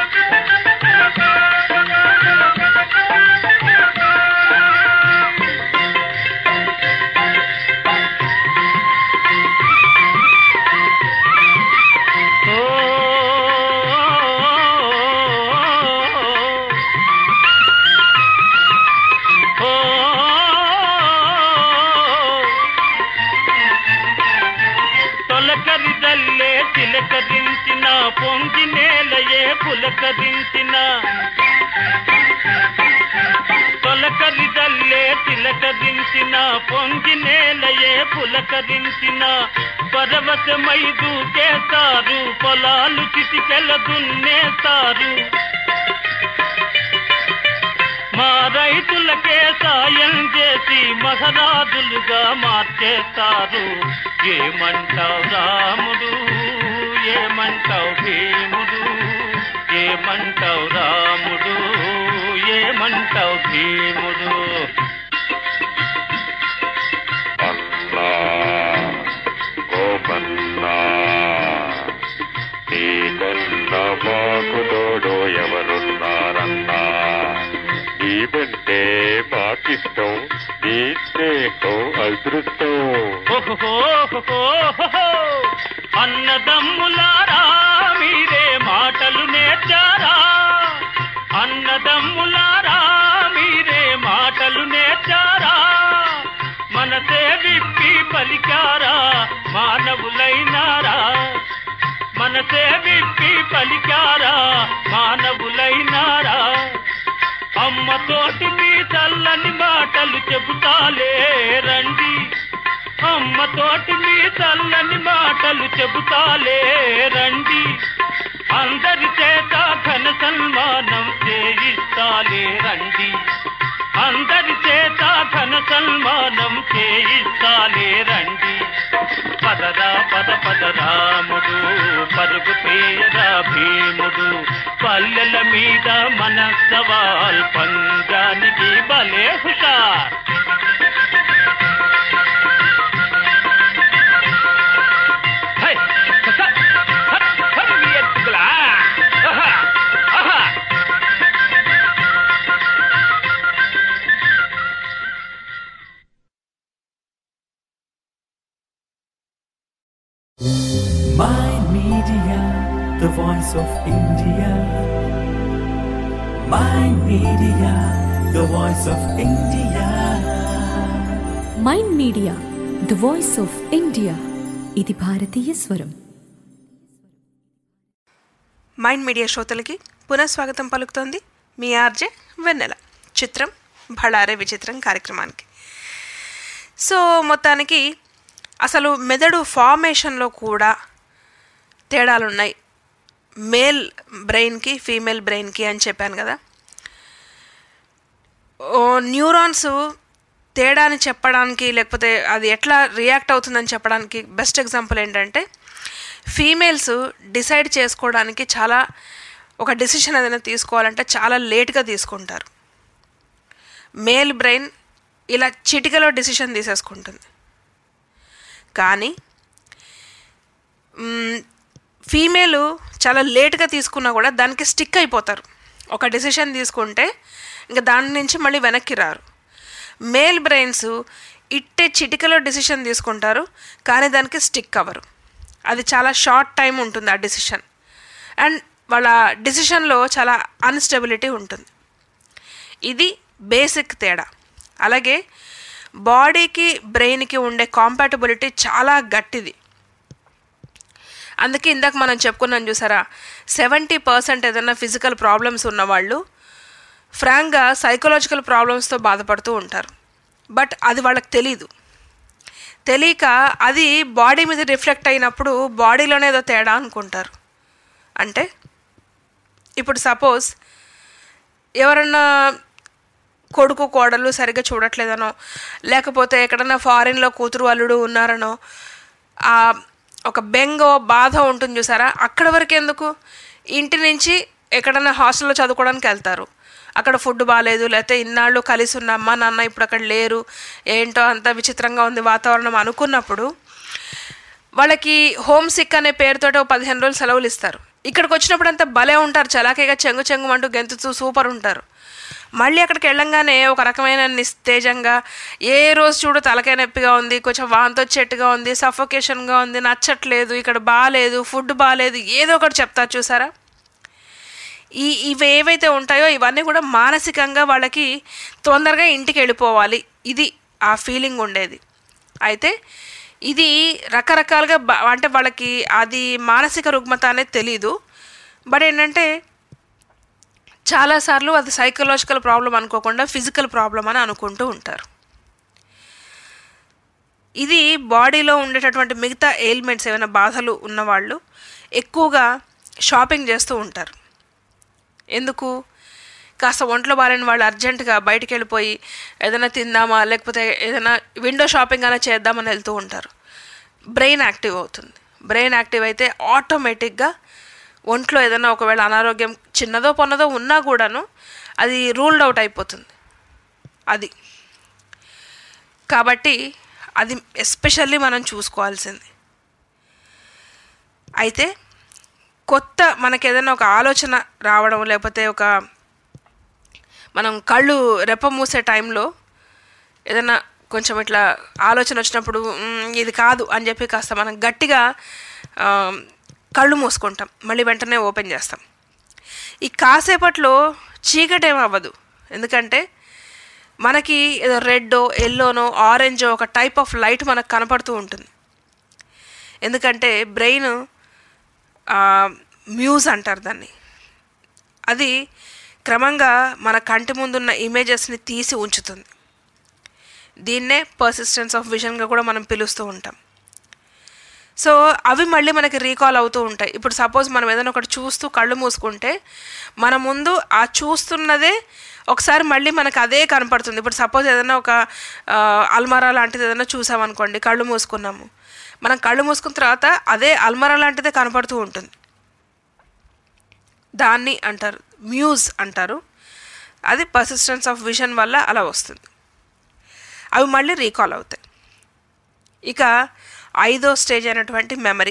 తొలకరిదల్లే తిలకరించిన పొంగి నేలయే పులకరించిన తొలకరిదల్లే తిలకరించిన పొంగి నేలయే పులకరించిన పరవశమై దూకేస్తారు పొలాలు చిటికెల దున్నేస్తారు మా రైతులకే సాయం చేసి మహరాజులుగా మార్చేస్తారు ఏమంటావు రాముడు ఏమంటావు భీముడు ఏమంటావు రాముడు ఏమంటావు భీముడు అన్నా గోపన్నా నీకన్నా మాకు తోడు ఎవరున్నారన్నా నీవంటే మాకిష్టం నీ స్నేహం అదృష్టం ఓహోహోహోహో. అన్నదమ్ములారా మీరే మాటలు నేర్చారా అన్నదమ్ములారా మీరే మాటలు నేర్చారా మనసే విప్పి పలికారా మానవులైనారా మనసే విప్పి పలికారా మానవులైనారా అమ్మతోటి మీ చల్లని మాటలు చెబుతాలే రండి అమ్మతోటి మీ చల్లని మాటలు చెబుతాలే రండి అందరి చేత ఘన సన్మానం చేయిస్తాలే రండి అందరి చేత ఘన సన్మానం చేయిస్తాలే రండి పదరా పద పద రాముడు పరుగు తీయరా భీముడు పల్లెల మీద మన సవాల్ పంజానికి భలే హుషార్ హై, కస, హట్, హట్, ఎత్తుకులా. ఆహా, ఆహా. Mind Media, the voice of India. Mind Media, the voice of India. Mind Media the voice of India ఇది భారతీయ స్వరం మైండ్ మీడియా శ్రోతలకి పునఃస్వాగతం పలుకుతోంది మీ ఆర్జే వెన్నెల చిత్రం భళారే విచిత్రం కార్యక్రమానికి సో మొత్తానికి అసలు మెదడు ఫార్మేషన్లో కూడా తేడాలున్నాయి మేల్ బ్రెయిన్కి ఫీమేల్ బ్రెయిన్కి అని చెప్పాను కదా ఓ న్యూరాన్స్ తేడాని చెప్పడానికి లేకపోతే అది ఎట్లా రియాక్ట్ అవుతుందని చెప్పడానికి బెస్ట్ ఎగ్జాంపుల్ ఏంటంటే ఫీమేల్స్ డిసైడ్ చేసుకోవడానికి చాలా ఒక డెసిషన్ ఏదైనా తీసుకోవాలంటే చాలా లేట్గా తీసుకుంటారు మేల్ బ్రెయిన్ ఇలా చిటికలో డెసిషన్ తీసేసుకుంటుంది కానీ ఫీమేలు చాలా లేట్గా తీసుకున్నా కూడా దానికి స్టిక్ అయిపోతారు ఒక డెసిషన్ తీసుకుంటే ఇంకా దాని నుంచి మళ్ళీ వెనక్కి రారు మేల్ బ్రెయిన్స్ ఇట్టే చిటికలో డెసిషన్ తీసుకుంటారు కానీ దానికి స్టిక్ అవ్వరు అది చాలా షార్ట్ టైం ఉంటుంది ఆ డెసిషన్ అండ్ వాళ్ళ డెసిషన్లో చాలా అన్స్టెబిలిటీ ఉంటుంది ఇది బేసిక్ తేడా అలాగే బాడీకి బ్రెయిన్కి ఉండే కాంపాటబిలిటీ చాలా గట్టిది అందుకే ఇందాక మనం చెప్పుకున్నాం చూసారా సెవెంటీ పర్సెంట్ ఏదైనా ఫిజికల్ ప్రాబ్లమ్స్ ఉన్నవాళ్ళు ఫ్రాంక్గా సైకలాజికల్ ప్రాబ్లమ్స్తో బాధపడుతూ ఉంటారు బట్ అది వాళ్ళకి తెలీదు తెలియక అది బాడీ మీద రిఫ్లెక్ట్ అయినప్పుడు బాడీలోనే ఏదో తేడా అనుకుంటారు అంటే ఇప్పుడు సపోజ్ ఎవరన్నా కొడుకు కోడలు సరిగ్గా చూడట్లేదనో లేకపోతే ఎక్కడన్నా ఫారిన్లో కూతురు అల్లుడు ఉన్నారనో ఆ ఒక బెంగో బాధ ఉంటుంది చూసారా అక్కడ వరకు ఎందుకు ఇంటి నుంచి ఎక్కడన్నా హాస్టల్లో చదువుకోవడానికి వెళ్తారు అక్కడ ఫుడ్ బాగాలేదు లేకపోతే ఇన్నాళ్ళు కలిసి ఉన్న అమ్మ నాన్న ఇప్పుడు అక్కడ లేరు ఏంటో అంత విచిత్రంగా ఉంది వాతావరణం అనుకున్నప్పుడు వాళ్ళకి హోమ్ సిక్ అనే పేరుతో పదిహేను రోజులు సెలవులు ఇస్తారు ఇక్కడికి వచ్చినప్పుడు అంతా భలే ఉంటారు చలాకీగా చెంగు చెంగు అంటూ గెంతుతూ సూపర్ ఉంటారు మళ్ళీ అక్కడికి వెళ్ళంగానే ఒక రకమైన నిస్తేజంగా ఏ రోజు చూడు తలకాయ నొప్పిగా ఉంది కొంచెం వాంతి వచ్చేట్టుగా ఉంది సఫోకేషన్గా ఉంది నచ్చట్లేదు ఇక్కడ బాగాలేదు ఫుడ్ బాగాలేదు ఏదో ఒకటి చెప్తారు చూసారా ఈ ఇవి ఏవైతే ఉంటాయో ఇవన్నీ కూడా మానసికంగా వాళ్ళకి తొందరగా ఇంటికి వెళ్ళిపోవాలి ఇది ఆ ఫీలింగ్ ఉండేది అయితే ఇది రకరకాలుగా బ- అంటే వాళ్ళకి అది మానసిక రుగ్మత అనేది తెలీదు బట్ ఏంటంటే చాలాసార్లు అది సైకలాజికల్ ప్రాబ్లం అనుకోకుండా ఫిజికల్ ప్రాబ్లం అని అనుకుంటూ ఉంటారు ఇది బాడీలో ఉండేటటువంటి మిగతా ఎయిల్మెంట్స్ ఏమైనా బాధలు ఉన్నవాళ్ళు ఎక్కువగా షాపింగ్ చేస్తూ ఉంటారు ఎందుకు కాస్త ఒంట్లో బాలేని వాళ్ళు అర్జెంటుగా బయటికి వెళ్ళిపోయి ఏదైనా తిందామా లేకపోతే ఏదైనా విండో షాపింగ్ అయినా చేద్దామని వెళ్తూ ఉంటారు బ్రెయిన్ యాక్టివ్ అవుతుంది బ్రెయిన్ యాక్టివ్ అయితే ఆటోమేటిక్గా ఒంట్లో ఏదైనా ఒకవేళ అనారోగ్యం చిన్నదో పొన్నదో ఉన్నా కూడాను అది రూల్డ్ అవుట్ అయిపోతుంది అది కాబట్టి అది ఎస్పెషల్లీ మనం చూసుకోవాల్సింది అయితే కొత్త మనకి ఏదైనా ఒక ఆలోచన రావడం లేకపోతే ఒక మనం కళ్ళు రెప్ప మూసే టైంలో ఏదైనా కొంచెం ఇట్లా ఆలోచన వచ్చినప్పుడు "మ్, ఇది కాదు అని చెప్పి కాస్త మనం గట్టిగా ఆ, కళ్ళు మూసుకుంటాం మళ్ళీ వెంటనే ఓపెన్ చేస్తాం ఈ కాసేపట్లో చీకటి ఏం అవ్వదు ఎందుకంటే మనకి ఏదో రెడ్డో ఎల్లోనో ఆరెంజో ఒక టైప్ ఆఫ్ లైట్ మనకు కనపడుతూ ఉంటుంది ఎందుకంటే బ్రెయిన్ మ్యూజ్ అంటారు దాన్ని అది క్రమంగా మన కంటి ముందున్న ఇమేజెస్ని తీసి ఉంచుతుంది దీన్నే పర్సిస్టెన్స్ ఆఫ్ విజన్గా కూడా మనం పిలుస్తూ ఉంటాం సో అవి మళ్ళీ మనకి రీకాల్ అవుతూ ఉంటాయి ఇప్పుడు సపోజ్ మనం ఏదైనా ఒకటి చూస్తూ కళ్ళు మూసుకుంటే మన ముందు ఆ చూస్తున్నదే ఒకసారి మళ్ళీ మనకు అదే కనపడుతుంది ఇప్పుడు సపోజ్ ఏదైనా ఒక ఆ, అల్మారా లాంటిది ఏదైనా చూసామనుకోండి కళ్ళు మూసుకున్నాము మనం కళ్ళు మూసుకున్న తర్వాత అదే అల్మారా లాంటిదే కనపడుతూ ఉంటుంది దాన్ని అంటారు మ్యూజ్ అంటారు అది పర్సిస్టెన్స్ ఆఫ్ విజన్ వల్ల అలా వస్తుంది అవి మళ్ళీ రీకాల్ అవుతాయి ఇక ఐదో స్టేజ్ అయినటువంటి మెమరీ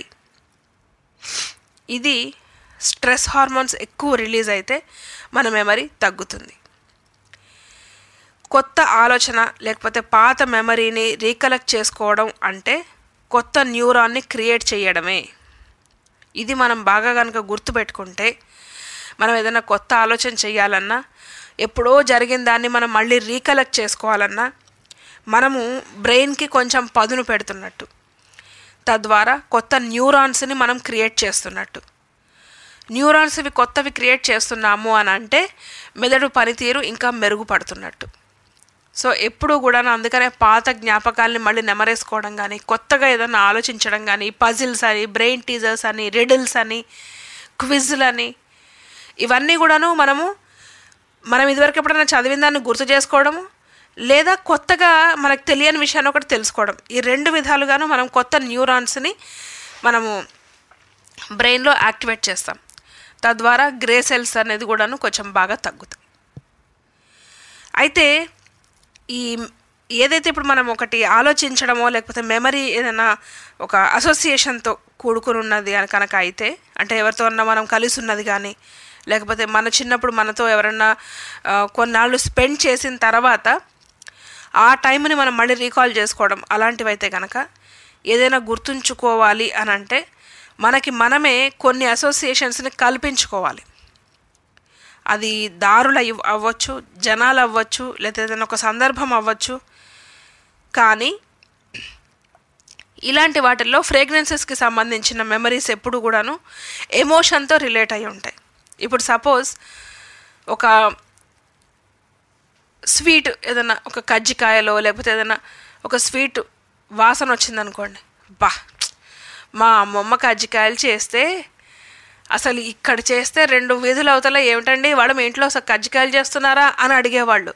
ఇది స్ట్రెస్ హార్మోన్స్ ఎక్కువ రిలీజ్ అయితే మన మెమరీ తగ్గుతుంది కొత్త ఆలోచన లేకపోతే పాత మెమరీని రీకలెక్ట్ చేసుకోవడం అంటే కొత్త న్యూరాన్ని క్రియేట్ చేయడమే ఇది మనం బాగా కనుక గుర్తుపెట్టుకుంటే మనం ఏదైనా కొత్త ఆలోచన చేయాలన్నా ఎప్పుడో జరిగిన దాన్ని మనం మళ్ళీ రీకలెక్ట్ చేసుకోవాలన్నా మనము బ్రెయిన్కి కొంచెం పదును పెడుతున్నట్టు తద్వారా కొత్త న్యూరాన్స్ని మనం క్రియేట్ చేస్తున్నట్టు న్యూరాన్స్ ఇవి కొత్తవి క్రియేట్ చేస్తున్నాము అని అంటే మెదడు పనితీరు ఇంకా మెరుగుపడుతున్నట్టు సో ఎప్పుడూ కూడా అందుకనే పాత జ్ఞాపకాల్ని మళ్ళీ నెమరేసుకోవడం కానీ కొత్తగా ఏదైనా ఆలోచించడం కానీ పజిల్స్ అని బ్రెయిన్ టీజర్స్ అని రిడిల్స్ అని క్విజ్లని ఇవన్నీ కూడాను మనము మనం ఇదివరకు ఎప్పుడైనా చదివిన దాన్ని గుర్తు చేసుకోవడము లేదా కొత్తగా మనకు తెలియని విషయాన్ని ఒకటి తెలుసుకోవడం ఈ రెండు విధాలుగాను మనం కొత్త న్యూరాన్స్ని మనము బ్రెయిన్లో యాక్టివేట్ చేస్తాం తద్వారా గ్రే సెల్స్ అనేది కూడాను కొంచెం బాగా తగ్గుతాయి అయితే ఈ ఏదైతే ఇప్పుడు మనం ఒకటి ఆలోచించడమో లేకపోతే మెమరీ ఏదైనా ఒక అసోసియేషన్తో కూడుకుని ఉన్నది అని కనుక అయితే అంటే ఎవరితో అన్నా మనం కలిసి ఉన్నది కానీ లేకపోతే మన చిన్నప్పుడు మనతో ఎవరన్నా ఆ, కొన్నాళ్ళు స్పెండ్ చేసిన తర్వాత ఆ టైంని మనం మళ్ళీ రీకాల్ చేసుకోవడం అలాంటివి అయితే కనుక ఏదైనా గుర్తుంచుకోవాలి అని అంటే మనకి మనమే కొన్ని అసోసియేషన్స్ని కల్పించుకోవాలి అది దారులు అయ్యి అవ్వచ్చు జనాలు అవ్వచ్చు లేదా ఏదైనా ఒక సందర్భం అవ్వచ్చు కానీ ఇలాంటి వాటిల్లో ఫ్రేగ్రెన్సెస్కి సంబంధించిన మెమరీస్ ఎప్పుడు కూడాను ఎమోషన్తో రిలేట్ అయి ఉంటాయి ఇప్పుడు సపోజ్ ఒక స్వీట్ ఏదైనా ఒక కజ్జికాయలో లేకపోతే ఏదైనా ఒక స్వీట్ వాసన వచ్చిందనుకోండి బా మా అమ్మమ్మ కజ్జికాయలు చేస్తే అసలు ఇక్కడ చేస్తే రెండు వీధులు అవతల ఏమిటండి వాడు మీ ఇంట్లో అసలు కజ్జికాయలు చేస్తున్నారా అని అడిగేవాళ్ళు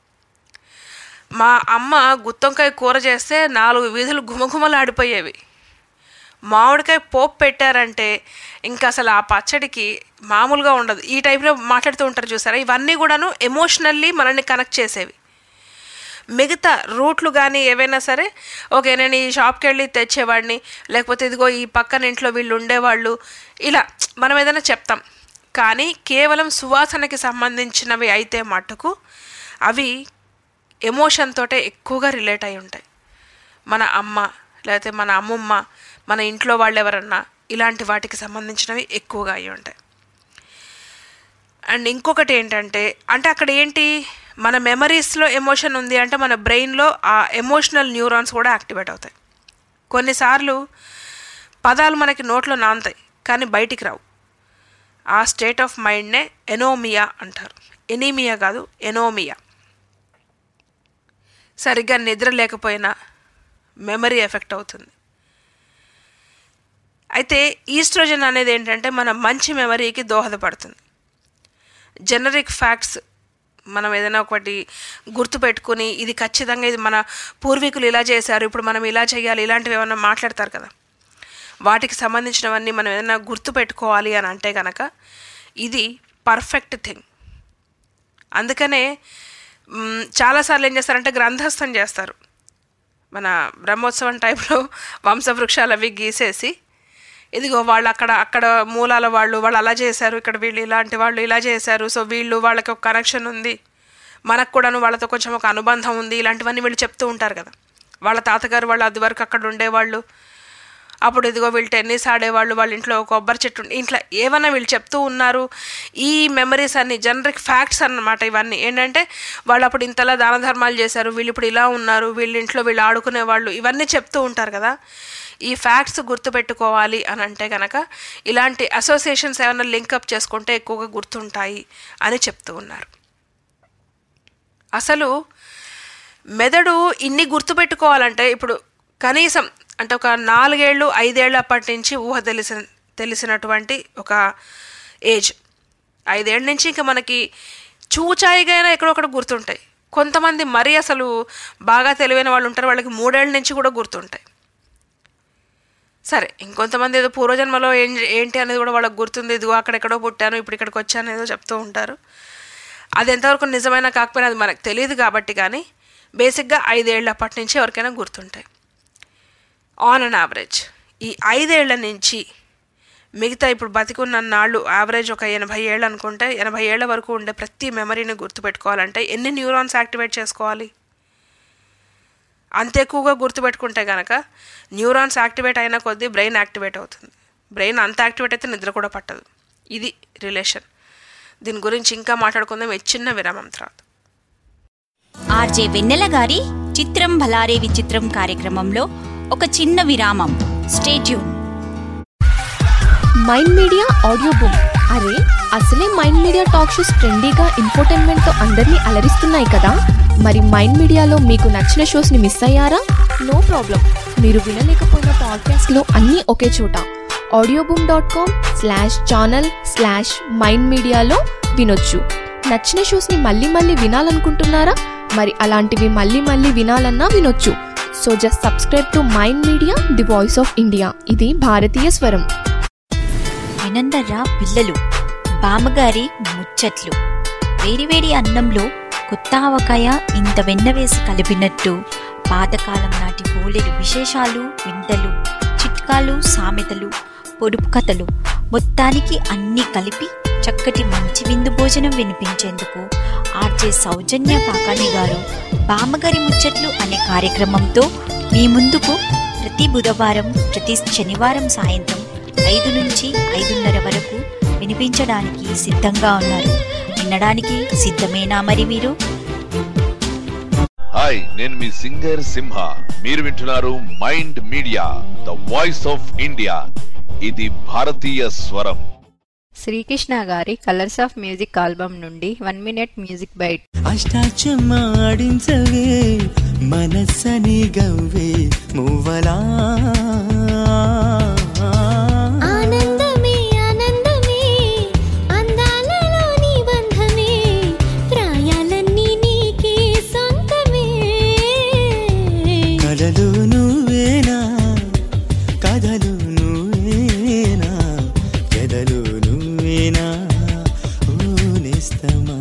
మా అమ్మ గుత్తొంకాయ కూర చేస్తే నాలుగు వీధులు ఘుమఘుమలు ఆడిపోయేవి మామిడికాయ పోపు పెట్టారంటే ఇంకా అసలు ఆ పచ్చడికి మామూలుగా ఉండదు ఈ టైప్లో మాట్లాడుతూ ఉంటారు చూసారా ఇవన్నీ కూడాను ఎమోషనల్లీ మనల్ని కనెక్ట్ చేసేవి మిగతా రూట్లు కానీ ఏవైనా సరే ఓకే నేను ఈ షాప్కి వెళ్ళి తెచ్చేవాడిని లేకపోతే ఇదిగో ఈ పక్కన ఇంట్లో వీళ్ళు ఉండేవాళ్ళు ఇలా మనం ఏదైనా చెప్తాం కానీ కేవలం సువాసనకి సంబంధించినవి అయితే మట్టుకు అవి ఎమోషన్ తోటే ఎక్కువగా రిలేట్ అయి ఉంటాయి మన అమ్మ లేకపోతే మన అమ్మమ్మ మన ఇంట్లో వాళ్ళు ఎవరన్నా ఇలాంటి వాటికి సంబంధించినవి ఎక్కువగా అయి ఉంటాయి అండ్ ఇంకొకటి ఏంటంటే అంటే అక్కడ ఏంటి మన మెమరీస్లో ఎమోషన్ ఉంది అంటే మన బ్రెయిన్లో ఆ ఎమోషనల్ న్యూరాన్స్ కూడా యాక్టివేట్ అవుతాయి కొన్నిసార్లు పదాలు మనకి నోట్లో నాంతాయి కానీ బయటికి రావు ఆ స్టేట్ ఆఫ్ మైండ్నే ఎనోమియా అంటారు ఎనీమియా కాదు ఎనోమియా సరిగ్గా నిద్ర లేకపోయినా మెమరీ ఎఫెక్ట్ అవుతుంది అయితే ఈస్ట్రోజన్ అనేది ఏంటంటే మన మంచి మెమరీకి దోహదపడుతుంది జనరిక్ ఫ్యాక్ట్స్ మనం ఏదైనా ఒకటి గుర్తుపెట్టుకుని ఇది ఖచ్చితంగా ఇది మన పూర్వీకులు ఇలా చేశారు ఇప్పుడు మనం ఇలా చేయాలి ఇలాంటివి ఏమైనా మాట్లాడతారు కదా వాటికి సంబంధించినవన్నీ మనం ఏదైనా గుర్తుపెట్టుకోవాలి అని అంటే కనుక ఇది పర్ఫెక్ట్ థింగ్ అందుకనే మ్, చాలాసార్లు ఏం చేస్తారంటే గ్రంథస్థం చేస్తారు మన బ్రహ్మోత్సవం టైంలో వంశవృక్షాలు అవి గీసేసి ఇదిగో వాళ్ళు అక్కడ అక్కడ మూలాల వాళ్ళు వాళ్ళు అలా చేశారు ఇక్కడ వీళ్ళు ఇలాంటి వాళ్ళు ఇలా చేశారు సో వీళ్ళు వాళ్ళకి ఒక కనెక్షన్ ఉంది మనకు కూడాను వాళ్ళతో కొంచెం ఒక అనుబంధం ఉంది ఇలాంటివన్నీ వీళ్ళు చెప్తూ ఉంటారు కదా వాళ్ళ తాతగారు వాళ్ళు అది వరకు అక్కడ ఉండేవాళ్ళు అప్పుడు ఇదిగో వీళ్ళు టెన్నిస్ ఆడేవాళ్ళు వాళ్ళ ఇంట్లో ఒక కొబ్బరి చెట్టు ఉండి- ఇంట్లో ఏమన్నా వీళ్ళు చెప్తూ ఉన్నారు ఈ మెమరీస్ అన్ని జనరిక్ ఫ్యాక్ట్స్ అన్నమాట ఇవన్నీ ఏంటంటే వాళ్ళు అప్పుడు ఇంతలా దాన ధర్మాలు చేశారు వీళ్ళు ఇప్పుడు ఇలా ఉన్నారు వీళ్ళ ఇంట్లో వీళ్ళు ఆడుకునే వాళ్ళు ఇవన్నీ చెప్తూ ఉంటారు కదా ఈ ఫ్యాక్ట్స్ గుర్తుపెట్టుకోవాలి అని అంటే కనుక ఇలాంటి అసోసియేషన్స్ ఏమైనా లింకప్ చేసుకుంటే ఎక్కువగా గుర్తుంటాయి అని చెప్తూ ఉన్నారు అసలు మెదడు ఇన్ని గుర్తుపెట్టుకోవాలంటే ఇప్పుడు కనీసం అంటే ఒక నాలుగేళ్ళు ఐదేళ్ళు అప్పటి నుంచి ఊహ తెలిసిన తెలిసినటువంటి ఒక ఏజ్ ఐదేళ్ళ నుంచి ఇంకా మనకి చూచాయిగా అయినా ఎక్కడో ఒకటి గుర్తుంటాయి కొంతమంది మరీ అసలు బాగా తెలివైన వాళ్ళు ఉంటారు వాళ్ళకి మూడేళ్ళ నుంచి కూడా గుర్తుంటాయి సరే ఇంకొంతమంది ఏదో పూర్వజన్మలో ఏం ఏంటి అనేది కూడా వాళ్ళకి గుర్తుంది ఇదిగో అక్కడెక్కడో పుట్టాను ఇప్పుడు ఇక్కడికి వచ్చాను ఏదో చెప్తూ ఉంటారు అది ఎంతవరకు నిజమైనా కాకపోయినా అది మనకు తెలియదు కాబట్టి కానీ బేసిక్గా ఐదేళ్ళ అప్పటి నుంచి ఎవరికైనా గుర్తుంటాయి ఆన్ అన్ యావరేజ్ ఈ ఐదేళ్ల నుంచి మిగతా ఇప్పుడు బతికున్న నాళ్ళు యావరేజ్ ఒక ఎనభై ఏళ్ళు అనుకుంటే ఎనభై ఏళ్ల వరకు ఉండే ప్రతి మెమరీని గుర్తుపెట్టుకోవాలంటే ఎన్ని న్యూరాన్స్ యాక్టివేట్ చేసుకోవాలి అంత ఎక్కువగా గుర్తుపెట్టుకుంటే కనుక న్యూరాన్స్ యాక్టివేట్ అయిన కొద్దీ బ్రెయిన్ యాక్టివేట్ అవుతుంది బ్రెయిన్ అంత యాక్టివేట్ అయితే నిద్ర కూడా పట్టదు ఇది రిలేషన్ దీని గురించి ఇంకా మాట్లాడుకుందాం ఈ చిన్న విరామం తర్వాత ఆర్జే వెన్నెల గారి చిత్రం భలారే విచిత్రం కార్యక్రమంలో ఒక చిన్న విరామం stay tuned Mind Media audio book అరే అసలే మైండ్ మీడియా టాక్ షోస్ ట్రెండీగా ఇన్ఫోటైన్మెంట్తో అందరినీ అలరిస్తున్నాయి కదా మరి మైండ్ మీడియాలో మీకు నచ్చిన షోస్ని మిస్ అయ్యారా నో ప్రాబ్లం మీరు వినలేకపోయిన పాడ్కాస్ట్లో అన్నీ ఒకే చోట Audioboom dot com slash channel slash Mind మీడియాలో వినొచ్చు నచ్చిన షోస్ని మళ్ళీ మళ్ళీ వినాలనుకుంటున్నారా మరి అలాంటివి మళ్ళీ మళ్ళీ వినాలన్నా వినొచ్చు so just subscribe to Mind Media the voice of India ఇది భారతీయ స్వరం వినందర్రా పిల్లలు బామ్మగారి ముచ్చట్లు వేడివేడి అన్నంలో కొత్త ఆవకాయ ఇంత వెన్న వేసి కలిపినట్టు పాతకాలం నాటి బోలెడు విశేషాలు వింతలు చిట్కాలు సామెతలు పొడుపు కథలు మొత్తానికి అన్నీ కలిపి చక్కటి మంచి విందు భోజనం వినిపించేందుకు ఆర్జే సౌజన్య కాకాణి గారు బామ్మగారి ముచ్చట్లు అనే కార్యక్రమంతో మీ ముందుకు ప్రతి బుధవారం ప్రతి శనివారం సాయంత్రం ఐదు నుంచి ఐదున్నర వరకు వినిపించడానికి సిద్ధంగా ఉన్నారు వినడానికి సిద్ధమేనా మరి మీరు హాయ్ నేను మీ సింగర్ సింహ మీరు వింటున్నారు Mind Media the voice of India ఇది భారతీయ స్వరం శ్రీకృష్ణ గారి కలర్స్ ఆఫ్ మ్యూజిక్ ఆల్బమ్ నుండి వన్ మినిట్ మ్యూజిక్ బైట్ అష్టాచమాడించవే మనస్సని గవ్వే మువ్వలా ఆనందమే ఆనందమే అందాలలో నీ బంధమే ప్రాయాలన్నీ నీకే సొంతమే కలలు నువ్వేనా కథలు నువ్వేనా ఎదలు నువ్వేనా ఓ నేస్తమా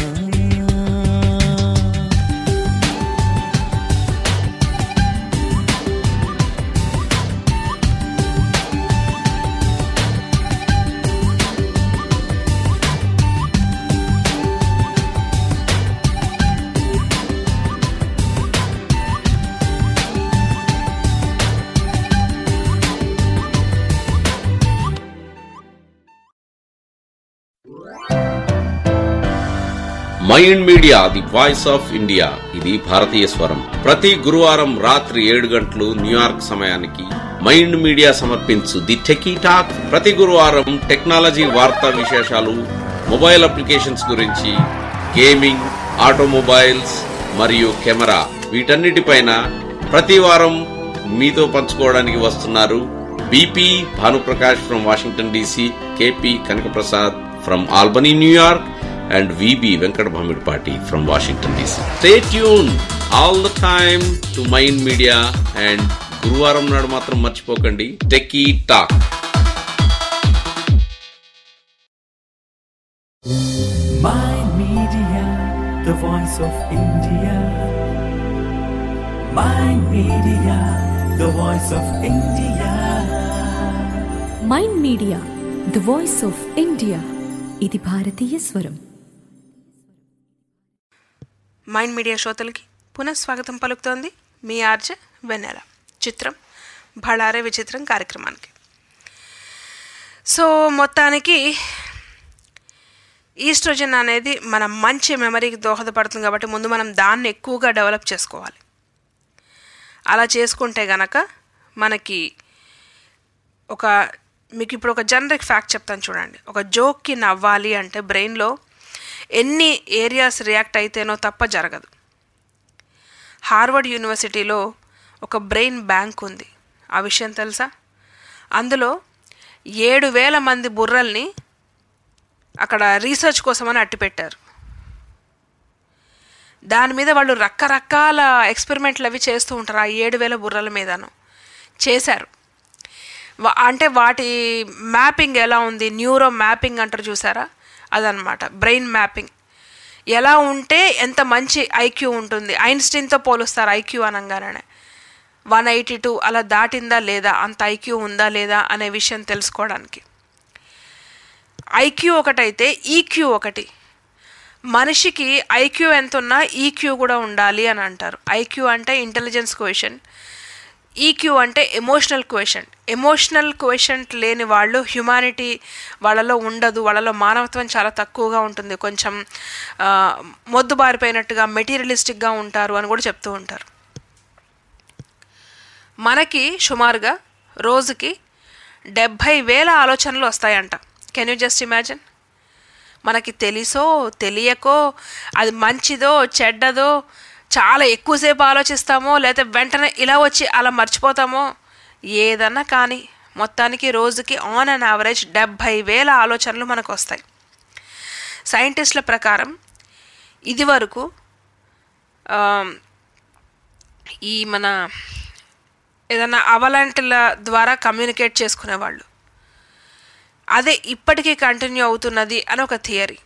Mind Media the voice of India ఇది భారతీయ స్వరం ప్రతి గురువారం రాత్రి ఏడు గంటలు న్యూయార్క్ సమయానికి మైండ్ మీడియా సమర్పించు ది టెకీ టాక్ ప్రతి గురువారం టెక్నాలజీ వార్తా విశేషాలు మొబైల్ అప్లికేషన్స్ గురించి గేమింగ్ ఆటోమొబైల్స్ మరియు కెమెరా వీటన్నిటిపైన ప్రతి వారం మీతో పంచుకోవడానికి వస్తున్నారు BP Bhanuprakash from Washington DC KP Kanakaprasad from Albany New York and VB Venkat Bhamidpati from Washington DC. Stay tuned all the time to Mind Media and గురువారం నాడు మాత్రం మర్చిపోకండి techie talk Mind Media, the voice of India. Mind Media, the voice of India. Mind Media the voice of India ఇది భారతీయ స్వరం mind Media శ్రోతలకి పునఃస్వాగతం పలుకుతోంది మీ ఆర్జ వెన్నెల చిత్రం బళారే విచిత్రం కార్యక్రమానికి సో మొత్తానికి ఈస్ట్రోజన్ అనేది మన మంచి మెమరీకి దోహదపడుతుంది కాబట్టి ముందు మనం దాన్ని ఎక్కువగా డెవలప్ చేసుకోవాలి అలా చేసుకుంటే గనక మనకి ఒక మీకు ఇప్పుడు ఒక జనరిక్ ఫ్యాక్ట్ చెప్తాను చూడండి ఒక జోక్కి నవ్వాలి అంటే బ్రెయిన్లో ఎన్ని ఏరియాస్ రియాక్ట్ అయితేనో తప్ప జరగదు హార్వర్డ్ యూనివర్సిటీలో ఒక బ్రెయిన్ బ్యాంక్ ఉంది ఆ విషయం తెలుసా అందులో ఏడు వేల మంది బుర్రల్ని అక్కడ రీసెర్చ్ కోసమని అట్టిపెట్టారు దాని మీద వాళ్ళు రకరకాల ఎక్స్పెరిమెంట్లు అవి చేస్తూ ఉంటారు ఆ ఏడు వేల బుర్రల మీదను చేశారు వా- అంటే వాటి మ్యాపింగ్ ఎలా ఉంది న్యూరో మ్యాపింగ్ అంటారు చూసారా అదనమాట బ్రెయిన్ మ్యాపింగ్ ఎలా ఉంటే ఎంత మంచి ఐక్యూ ఉంటుంది ఐన్స్టీన్తో పోలుస్తారు ఐక్యూ అనగానే వన్ ఎయిటీ టూ అలా దాటిందా లేదా అంత ఐక్యూ ఉందా లేదా అనే విషయం తెలుసుకోవడానికి ఐక్యూ ఒకటైతే ఈక్యూ ఒకటి మనిషికి ఐక్యూ ఎంత ఉన్నా ఈక్యూ కూడా ఉండాలి అని అంటారు ఐక్యూ అంటే ఇంటెలిజెన్స్ క్వశ్చన్ ఈక్యూ అంటే ఎమోషనల్ క్వశ్చన్ ఎమోషనల్ క్వశ్చన్ లేని వాళ్ళు హ్యుమానిటీ వాళ్ళలో ఉండదు వాళ్ళలో మానవత్వం చాలా తక్కువగా ఉంటుంది కొంచెం ఆ, మొద్దుబారిపోయినట్టుగా మెటీరియలిస్టిక్గా ఉంటారు అని కూడా చెప్తూ ఉంటారు మనకి సుమారుగా రోజుకి డెబ్భై వేల ఆలోచనలు వస్తాయంట కెన్ యూ జస్ట్ ఇమాజిన్ మనకి తెలుసో తెలియకో అది మంచిదో చెడ్డదో చాలా ఎక్కువసేపు ఆలోచిస్తామో లేకపోతే వెంటనే ఇలా వచ్చి అలా మర్చిపోతామో ఏదన్నా కానీ మొత్తానికి రోజుకి ఆన్ అండ్ యావరేజ్ డెబ్భై వేల ఆలోచనలు మనకు వస్తాయి సైంటిస్టుల ప్రకారం ఇది వరకు ఈ మన ఏదైనా అవలాంటిల ద్వారా కమ్యూనికేట్ చేసుకునేవాళ్ళు అదే ఇప్పటికీ కంటిన్యూ అవుతున్నది అని ఒక థియరీ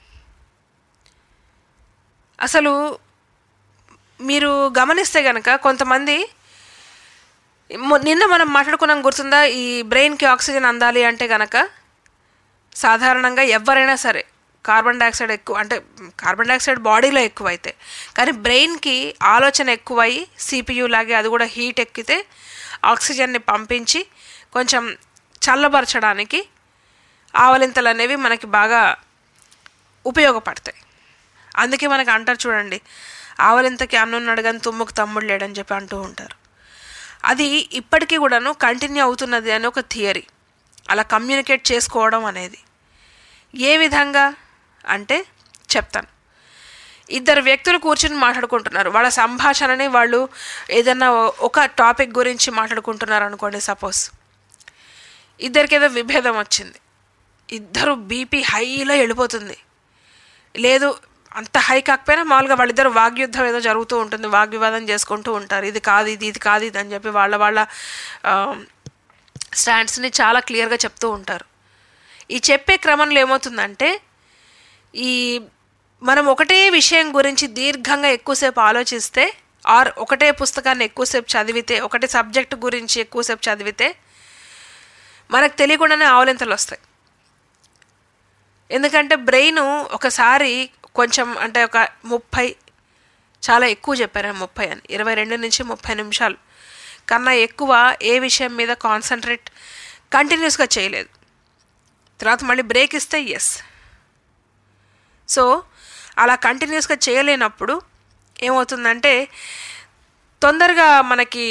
అసలు మీరు గమనిస్తే గనక కొంతమంది మొ- నిన్న మనం మాట్లాడుకున్నాం గుర్తుందా ఈ బ్రెయిన్కి ఆక్సిజన్ అందాలి అంటే గనక సాధారణంగా ఎవరైనా సరే కార్బన్ డైఆక్సైడ్ ఎక్కువ అంటే కార్బన్ డైఆక్సైడ్ బాడీలో ఎక్కువైతే కానీ బ్రెయిన్కి ఆలోచన ఎక్కువై సిపియు లాగే అది కూడా హీట్ ఎక్కితే ఆక్సిజన్ని పంపించి కొంచెం చల్లబరచడానికి ఆవలింతలు అనేవి మనకి బాగా ఉపయోగపడతాయి అందుకే మనకి అంటారు చూడండి ఆవలింతకి అన్నున్నాడు కానీ తుమ్ముకు తమ్ముడు లేడని చెప్పి అంటూ ఉంటారు అది ఇప్పటికీ కూడాను కంటిన్యూ అవుతున్నది అని ఒక థియరీ అలా కమ్యూనికేట్ చేసుకోవడం అనేది ఏ విధంగా అంటే చెప్తాను ఇద్దరు వ్యక్తులు కూర్చుని మాట్లాడుకుంటున్నారు వాళ్ళ సంభాషణని వాళ్ళు ఏదన్నా ఒక టాపిక్ గురించి మాట్లాడుకుంటున్నారు అనుకోండి సపోజ్ ఇద్దరికి ఏదో విభేదం వచ్చింది ఇద్దరు బీపీ హైలో వెళ్ళిపోతుంది లేదు అంత హై కాకపోయినా మామూలుగా వాళ్ళిద్దరు వాగ్యుద్ధం ఏదో జరుగుతూ ఉంటుంది వాగ్వివాదం చేసుకుంటూ ఉంటారు ఇది కాదు ఇది ఇది కాదు ఇది అని చెప్పి వాళ్ళ వాళ్ళ స్టాండ్స్ని చాలా క్లియర్గా చెప్తూ ఉంటారు ఈ చెప్పే క్రమంలో ఏమవుతుందంటే ఈ మనం ఒకటే విషయం గురించి దీర్ఘంగా ఎక్కువసేపు ఆలోచిస్తే ఆర్ ఒకటే పుస్తకాన్ని ఎక్కువసేపు చదివితే ఒకటే సబ్జెక్ట్ గురించి ఎక్కువసేపు చదివితే మనకు తెలియకుండానే ఆవలింతలు వస్తాయి ఎందుకంటే బ్రెయిన్ ఒకసారి కొంచెం అంటే ఒక ముప్పై చాలా ఎక్కువ చెప్పారు ముప్పై అని ఇరవై రెండు నుంచి ముప్పై నిమిషాలు కన్నా ఎక్కువ ఏ విషయం మీద కాన్సన్ట్రేట్ కంటిన్యూస్గా చేయలేదు తర్వాత మళ్ళీ బ్రేక్ ఇస్తే ఎస్ సో అలా కంటిన్యూస్గా చేయలేనప్పుడు ఏమవుతుందంటే తొందరగా మనకి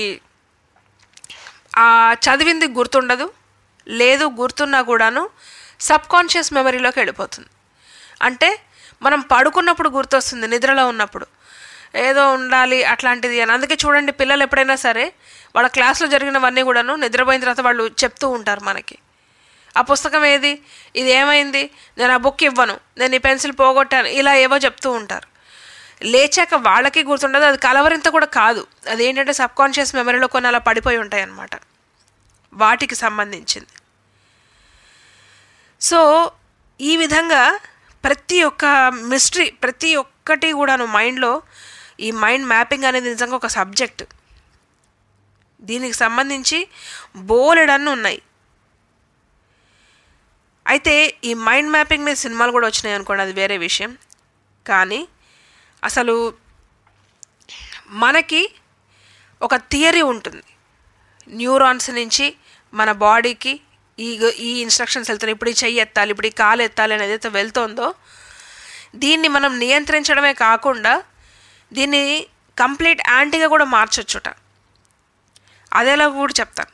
ఆ చదివింది గుర్తుండదు లేదు గుర్తున్నా కూడాను సబ్ కాన్షియస్ మెమరీలోకి వెళ్ళిపోతుంది అంటే మనం పడుకున్నప్పుడు గుర్తొస్తుంది నిద్రలో ఉన్నప్పుడు ఏదో ఉండాలి అట్లాంటిది అని అందుకే చూడండి పిల్లలు ఎప్పుడైనా సరే వాళ్ళ క్లాస్లో జరిగినవన్నీ కూడాను నిద్రపోయిన తర్వాత వాళ్ళు చెప్తూ ఉంటారు మనకి ఆ పుస్తకం ఏది ఇది ఏమైంది నేను ఆ బుక్ ఇవ్వను నేను ఈ పెన్సిల్ పోగొట్టాను ఇలా ఏవో చెప్తూ ఉంటారు లేచాక వాళ్ళకి గుర్తుండదు అది కలవరింత కూడా కాదు అది ఏంటంటే సబ్ కాన్షియస్ మెమరీలో కొన్ని అలా పడిపోయి ఉంటాయి అన్నమాట వాటికి సంబంధించింది సో ఈ విధంగా ప్రతి ఒక్క మిస్టరీ ప్రతి ఒక్కటి కూడాను మైండ్లో ఈ మైండ్ మ్యాపింగ్ అనేది నిజంగా ఒక సబ్జెక్ట్ దీనికి సంబంధించి బోలెడన్ని ఉన్నాయి అయితే ఈ మైండ్ మ్యాపింగ్ మీద సినిమాలు కూడా వచ్చినాయి అనుకోండి అది వేరే విషయం కానీ అసలు మనకి ఒక థియరీ ఉంటుంది న్యూరాన్స్ నుంచి మన బాడీకి ఈ ఈ ఇన్స్ట్రక్షన్స్ వెళ్తున్నాయి ఇప్పుడు ఈ చెయ్యి ఎత్తాలి ఇప్పుడు ఈ కాలు ఎత్తాలి అనేది ఏదైతే వెళ్తుందో దీన్ని మనం నియంత్రించడమే కాకుండా దీన్ని కంప్లీట్ యాంటీగా కూడా మార్చొచ్చుట అదేలా కూడా చెప్తాను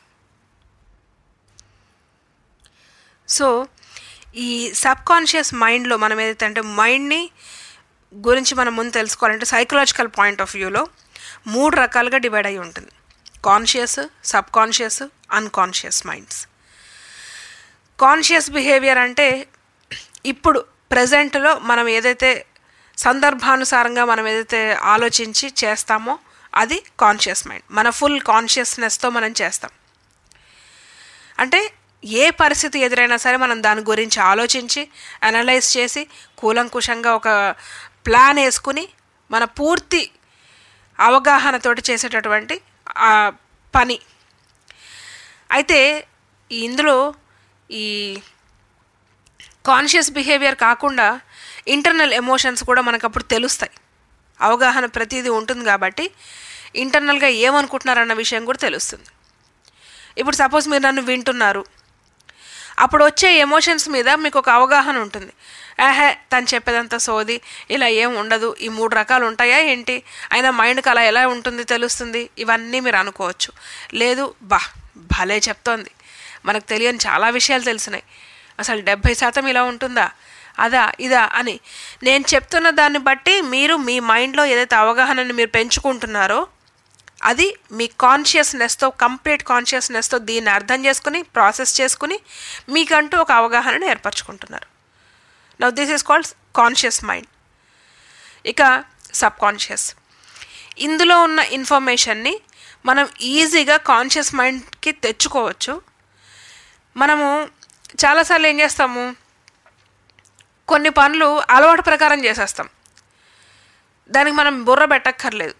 సో ఈ సబ్ కాన్షియస్ మైండ్లో మనం ఏదైతే అంటే మైండ్ని గురించి మనం ముందు తెలుసుకోవాలంటే సైకలాజికల్ పాయింట్ ఆఫ్ వ్యూలో మూడు రకాలుగా డివైడ్ అయి ఉంటుంది conscious sub conscious unconscious minds conscious behaviour అంటే ఇప్పుడు ప్రజెంట్లో మనం ఏదైతే సందర్భానుసారంగా మనం ఏదైతే ఆలోచించి చేస్తామో అది కాన్షియస్ మైండ్ మన ఫుల్ కాన్షియస్నెస్తో మనం చేస్తాం అంటే ఏ పరిస్థితి ఎదురైనా సరే మనం దాని గురించి ఆలోచించి అనలైజ్ చేసి కూలంకుషంగా ఒక ప్లాన్ వేసుకుని మన పూర్తి అవగాహనతోటి చేసేటటువంటి ఆ పని అయితే ఇందులో ఈ కాన్షియస్ బిహేవియర్ కాకుండా ఇంటర్నల్ ఎమోషన్స్ కూడా మనకు అప్పుడు తెలుస్తాయి అవగాహన ప్రతిదీ ఉంటుంది కాబట్టి ఇంటర్నల్గా ఏమనుకుంటున్నారన్న విషయం కూడా తెలుస్తుంది ఇప్పుడు సపోజ్ మీరు నన్ను వింటున్నారు అప్పుడు వచ్చే ఎమోషన్స్ మీద మీకు ఒక అవగాహన ఉంటుంది ఆహే తను చెప్పేదంతా సోది ఇలా ఏం ఉండదు ఈ మూడు రకాలు ఉంటాయా ఏంటి అయినా మైండ్కి అలా ఎలా ఉంటుంది తెలుస్తుంది ఇవన్నీ మీరు అనుకోవచ్చు లేదు బా భలే చెప్తోంది మనకు తెలియని చాలా విషయాలు తెలిసినాయి అసలు డెబ్భై శాతం ఇలా ఉంటుందా అదా ఇదా అని నేను చెప్తున్న దాన్ని బట్టి మీరు మీ మైండ్లో ఏదైతే అవగాహనని మీరు పెంచుకుంటున్నారో అది మీ కాన్షియస్నెస్తో కంప్లీట్ కాన్షియస్నెస్తో దీన్ని అర్థం చేసుకుని ప్రాసెస్ చేసుకుని మీకంటూ ఒక అవగాహనను ఏర్పరచుకుంటున్నారు now this is called conscious mind ఇక సబ్ కాన్షియస్ ఇందులో ఉన్న ఇన్ఫర్మేషన్ని మనం ఈజీగా కాన్షియస్ మైండ్కి తెచ్చుకోవచ్చు మనము చాలాసార్లు ఏం చేస్తాము కొన్ని పనులు అలవాటు ప్రకారం చేసేస్తాం దానికి మనం బుర్ర పెట్టక్కర్లేదు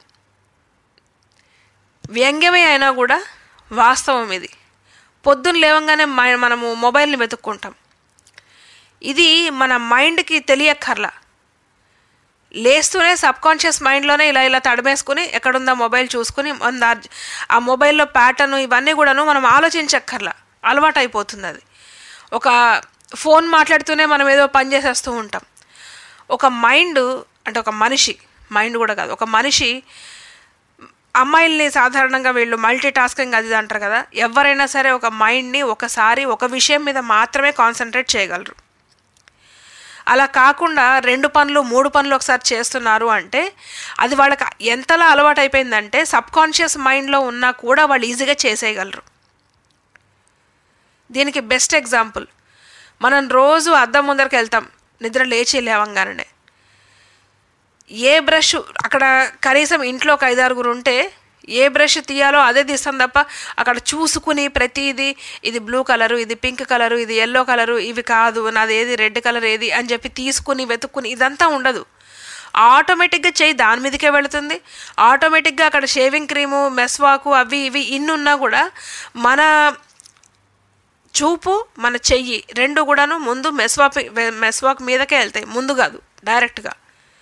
వ్యంగ్యమే అయినా కూడా వాస్తవం ఇది పొద్దున్న లేవంగానే మ- మనము మొబైల్ని వెతుక్కుంటాం ఇది మన మైండ్కి తెలియక్కర్లా లేస్తూనే సబ్ కాన్షియస్ మైండ్లోనే ఇలా ఇలా తడమేసుకుని ఎక్కడుందా మొబైల్ చూసుకుని మన ఆ- ఆ మొబైల్లో ప్యాటర్న్ ఇవన్నీ కూడాను మనం ఆలోచించక్కర్లా అలవాటు అయిపోతుంది అది ఒక ఫోన్ మాట్లాడుతూనే మనం ఏదో పని చేసేస్తూ ఉంటాం ఒక మైండ్ అంటే ఒక మనిషి మైండ్ కూడా కాదు ఒక మనిషి అమ్మాయిల్ని సాధారణంగా వీళ్ళు మల్టీ టాస్కింగ్ అది ఇది అంటారు కదా ఎవరైనా సరే ఒక మైండ్ని ఒకసారి ఒక విషయం మీద మాత్రమే కాన్సన్ట్రేట్ చేయగలరు అలా కాకుండా రెండు పనులు మూడు పనులు ఒకసారి చేస్తున్నారు అంటే అది వాళ్ళకి ఎంతలా అలవాటు అయిపోయిందంటే సబ్ కాన్షియస్ మైండ్లో ఉన్నా కూడా వాళ్ళు ఈజీగా చేసేయగలరు దీనికి బెస్ట్ ఎగ్జాంపుల్ మనం రోజు అద్దం ముందరికి వెళ్తాం నిద్ర లేచి లేవంగానే ఏ బ్రష్ అక్కడ కనీసం ఇంట్లో ఒక ఐదారుగురు ఉంటే ఏ బ్రష్ తీయాలో అదే తీస్తాం తప్ప అక్కడ చూసుకుని ప్రతిదీ ఇది బ్లూ కలరు ఇది పింక్ కలరు ఇది ఎల్లో కలరు ఇవి కాదు నాది ఏది రెడ్ కలర్ ఏది అని చెప్పి తీసుకుని వెతుక్కుని ఇదంతా ఉండదు ఆటోమేటిక్గా చేయి దాని మీదకే వెళుతుంది ఆటోమేటిక్గా అక్కడ షేవింగ్ క్రీము మెస్వాకు అవి ఇవి ఇన్ని ఉన్నా కూడా మన చూపు మన చెయ్యి రెండు కూడాను ముందు మెస్వాక్ మెస్వాక్ మీదకే వెళ్తాయి ముందు కాదు డైరెక్ట్గా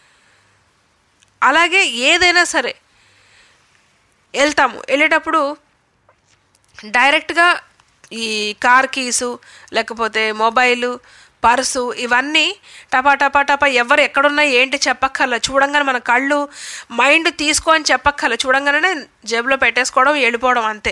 అలాగే ఏదైనా సరే వెళ్తాము వెళ్ళేటప్పుడు డైరెక్ట్గా ఈ కార్ కీసు లేకపోతే మొబైలు పర్సు ఇవన్నీ టపా టపా టపా ఎవరు ఎక్కడున్నాయి ఏంటి చెప్పక్కర్ల చూడంగానే మన కళ్ళు మైండ్ తీసుకో అని చెప్పక్కర్ల చూడంగానే జేబులో పెట్టేసుకోవడం వెళ్ళిపోవడం అంతే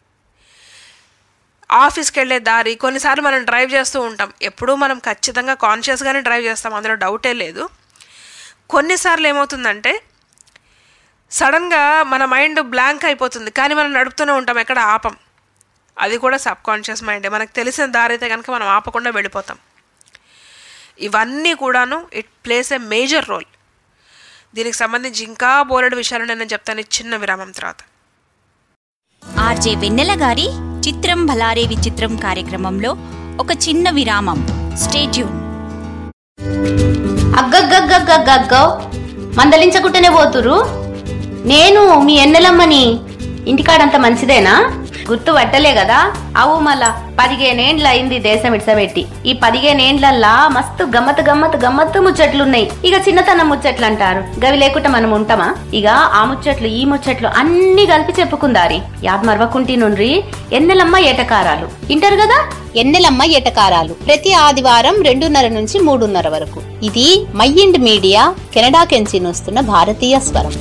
ఆఫీస్కి వెళ్ళే దారి కొన్నిసార్లు మనం డ్రైవ్ చేస్తూ ఉంటాం ఎప్పుడూ మనం ఖచ్చితంగా కాన్షియస్గానే డ్రైవ్ చేస్తాం అందులో డౌటే లేదు కొన్నిసార్లు ఏమవుతుందంటే సడన్గా మన మైండ్ బ్లాంక్ అయిపోతుంది కానీ మనం నడుపుతూనే ఉంటాం ఎక్కడ ఆపం అది కూడా సబ్ కాన్షియస్ మైండే మనకు తెలిసిన దారి అయితే కనుక మనం ఆపకుండా వెళ్ళిపోతాం ఇవన్నీ కూడాను it plays a major role దీనికి సంబంధించి ఇంకా బోలెడు విషయాలు నేను చెప్తాను ఈ చిన్న విరామం తర్వాత ఆర్జే వెన్నెల గారి చిత్రం భలారే విచిత్రం కార్యక్రమంలో ఒక చిన్న విరామం స్టేట్యూన్ అగ్గగ్గగ్గగ్గగ్గో మందలించకుంటేనే పోతురు నేను మీ ఎన్నెలమ్మని ఇంటికాడంత మంచిదేనా గుర్తు పట్టలే కదా అవు మళ్ళా పదిహేనేండ్ల అయింది దేశం ఇడ్సబెట్టి ఈ పదిహేనేండ్లల్లా మస్తు గమ్మత్ గమ్మత్ గమ్మత్తు ముచ్చట్లున్నాయి ఇక చిన్నతనం ముచ్చట్లు అంటారు గవి లేకుండా మనం ఉంటామా ఇక ఆ ముచ్చట్లు ఈ ముచ్చట్లు అన్ని కలిపి చెప్పుకుందారి యాద్ మరవకుంటి నుండ్రి ఎన్నెలమ్మ ఏటకారాలు ఇంటారు కదా ఎన్నెలమ్మ ఎటకారాలు ప్రతి ఆదివారం రెండున్నర నుంచి మూడున్నర వరకు ఇది మైండ్ మీడియా కెనడా కెంచి వస్తున్న భారతీయ స్వరం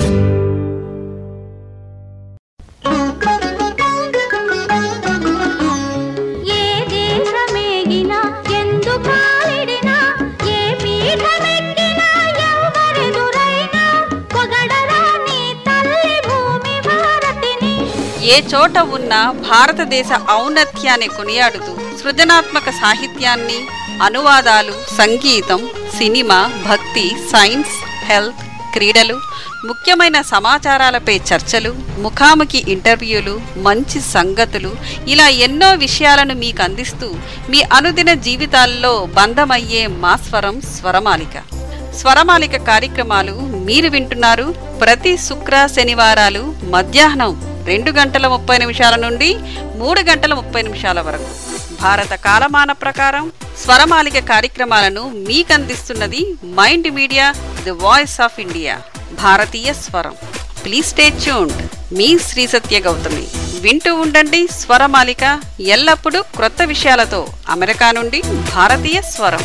ఏ దేశమేగినా ఎందు కాలిడినా ఏ పీఠమెక్కినా ఎవరెదురైనా పొగడరా నీ తల్లి భూమి భారతిని ఏ చోట ఉన్న భారతదేశ ఔన్నత్యాన్ని కొనియాడుతూ సృజనాత్మక సాహిత్యాన్ని అనువాదాలు సంగీతం సినిమా భక్తి సైన్స్ హెల్త్ క్రీడలు ముఖ్యమైన సమాచారాలపై చర్చలు ముఖాముఖి ఇంటర్వ్యూలు మంచి సంగతులు ఇలా ఎన్నో విషయాలను మీకు అందిస్తూ మీ అనుదిన జీవితాల్లో బంధమయ్యే మా స్వరం స్వరమాలిక స్వరమాలిక కార్యక్రమాలు మీరు వింటున్నారు ప్రతి శుక్ర శనివారాలు మధ్యాహ్నం రెండు గంటల ముప్పై నిమిషాల నుండి మూడు గంటల ముప్పై నిమిషాల వరకు భారత కాలమాన ప్రకారం స్వరమాలిక కార్యక్రమాలను మీకు అందిస్తున్నది Mind Media the voice of India భారతీయ స్వరం ప్లీజ్ స్టే ట్యూన్డ్ మీ శ్రీ సత్య గౌతమి వింటూ ఉండండి స్వరమాలిక ఎల్లప్పుడూ క్రొత్త విషయాలతో అమెరికా నుండి భారతీయ స్వరం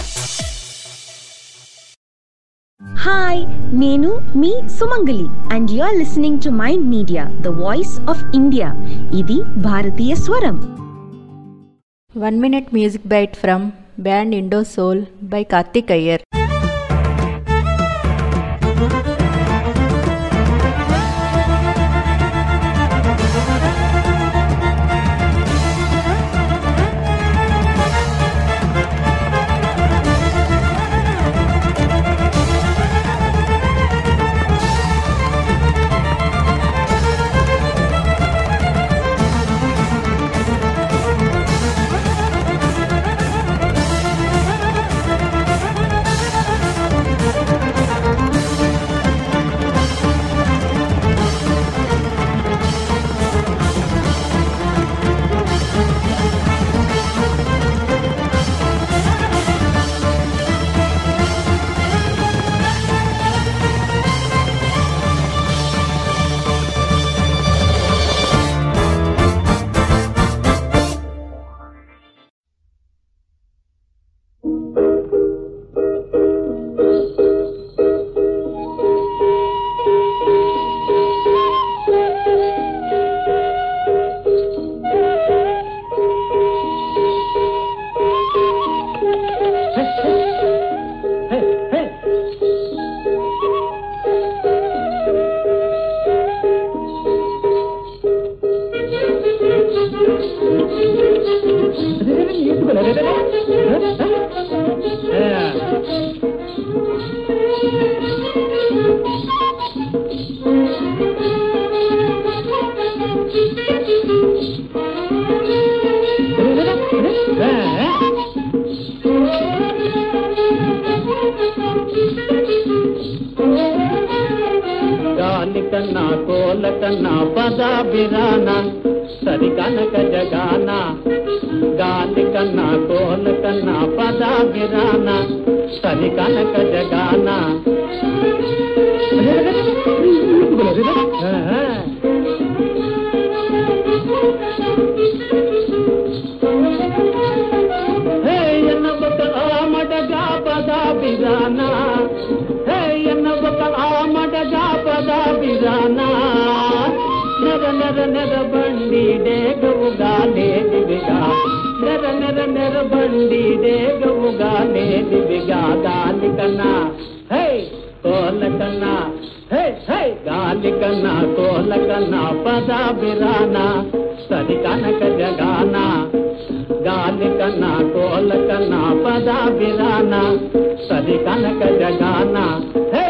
హాయ్ నేను మీ Sumangali and you are listening to Mind Media the voice of India ఇది భారతీయ స్వరం one minute music bite from band Indo Soul by Karthik Iyer గాలి కన్నా కోల కన్నా పదా బిరాన సరి కనక జగాన గాలి కన్నా కోల కన్నా పదా బిరాన సరి కనక జగాన హే ఎన్నబక ఆమడగా పదా బిరాన హే ఎన్నబక ఆమడగా పదా బిరాన నెర నెర నెర బండి డేగవుగా లేదివిగా నెర నెర నెర బండి డేగవుగా లేదివిగా గాలి కన్నా హే కోల కన్నా హే హే గాలి కన్నా కోల కన్నా పదా బిరాన సరి కనక జగాన గాలి కన్నా కోల కన్నా పదా బిరాన సరి కనక జగాన హే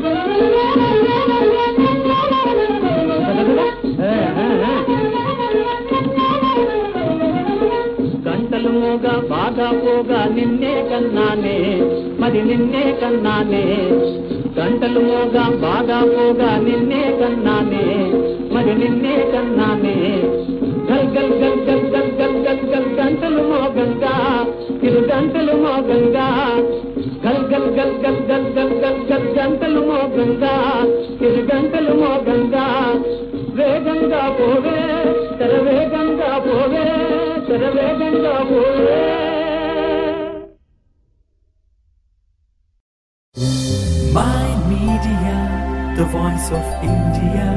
గంటలు మోగా బాగా పోగా నిన్నే కన్నానే మరి నిన్నే కన్నానే గంటలు మోగా బాగా పోగా నిన్నే కన్నానే మరి నిన్నే కన్నానే గల్ గల్ గల్ గల్ గల్ గల్ గల్ గల్ గంటలు మోగంగా ఇరు గంటలు మోగంగా గల్ గల్ గల్ గల్ గల్ గల్ గల్ గల్ గంటలు మోగంగా ఇరు గంటలు మోగంగా వేగంగా పోవే తెర వేగంగా పోవే తెర వేగంగా పోవే Mind Media, the voice of India.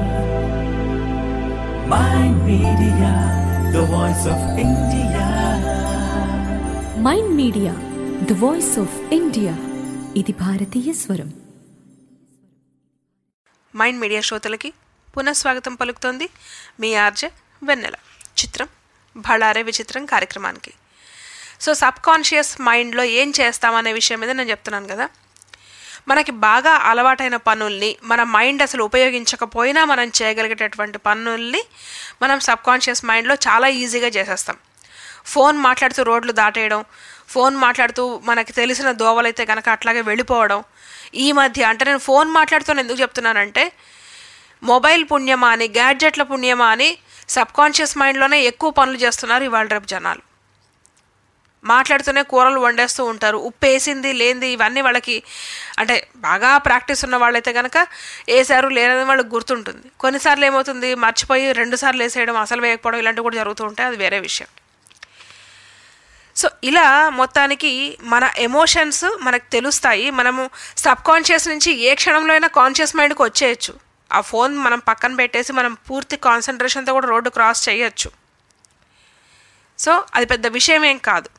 Mind Media, the voice of India. Mind Media the voice of India ఇది భారతీయ స్వరం మైండ్ మీడియా శ్రోతలకి పునఃస్వాగతం పలుకుతోంది మీ ఆర్జే వెన్నెల చిత్రం భళారే విచిత్రం కార్యక్రమానికి సో సబ్ కాన్షియస్ మైండ్లో ఏం చేస్తామనే విషయం మీద నేను చెప్తున్నాను కదా మనకి బాగా అలవాటైన పనుల్ని మన మైండ్ అసలు ఉపయోగించకపోయినా మనం చేయగలిగేటటువంటి పనుల్ని మనం సబ్ కాన్షియస్ మైండ్లో చాలా ఈజీగా చేసేస్తాం ఫోన్ మాట్లాడుతూ రోడ్లు దాటేయడం ఫోన్ మాట్లాడుతూ మనకి తెలిసిన దోవలైతే కనుక అట్లాగే వెళ్ళిపోవడం ఈ మధ్య అంటే నేను ఫోన్ మాట్లాడుతూ ఎందుకు చెప్తున్నానంటే మొబైల్ పుణ్యమా అని గ్యాడ్జెట్ల పుణ్యమా అని సబ్ కాన్షియస్ మైండ్లోనే ఎక్కువ పనులు చేస్తున్నారు ఇవాళ రేపు జనాలు మాట్లాడుతూనే కూరలు వండేస్తూ ఉంటారు ఉప్పు వేసింది లేనిది ఇవన్నీ వాళ్ళకి అంటే బాగా ప్రాక్టీస్ ఉన్న వాళ్ళైతే కనుక వేసారు లేదని వాళ్ళకి గుర్తుంటుంది కొన్నిసార్లు ఏమవుతుంది మర్చిపోయి రెండు సార్లు వేసేయడం అసలు వేయకపోవడం ఇలాంటివి కూడా జరుగుతూ ఉంటాయి అది వేరే విషయం సో ఇలా మొత్తానికి మన ఎమోషన్స్ మనకు తెలుస్తాయి మనము సబ్ కాన్షియస్ నుంచి ఏ క్షణంలో అయినా కాన్షియస్ మైండ్కి వచ్చేయచ్చు ఆ ఫోన్ మనం పక్కన పెట్టేసి మనం పూర్తి కాన్సన్ట్రేషన్తో కూడా రోడ్డు క్రాస్ చేయొచ్చు సో అది పెద్ద విషయం ఏం కాదు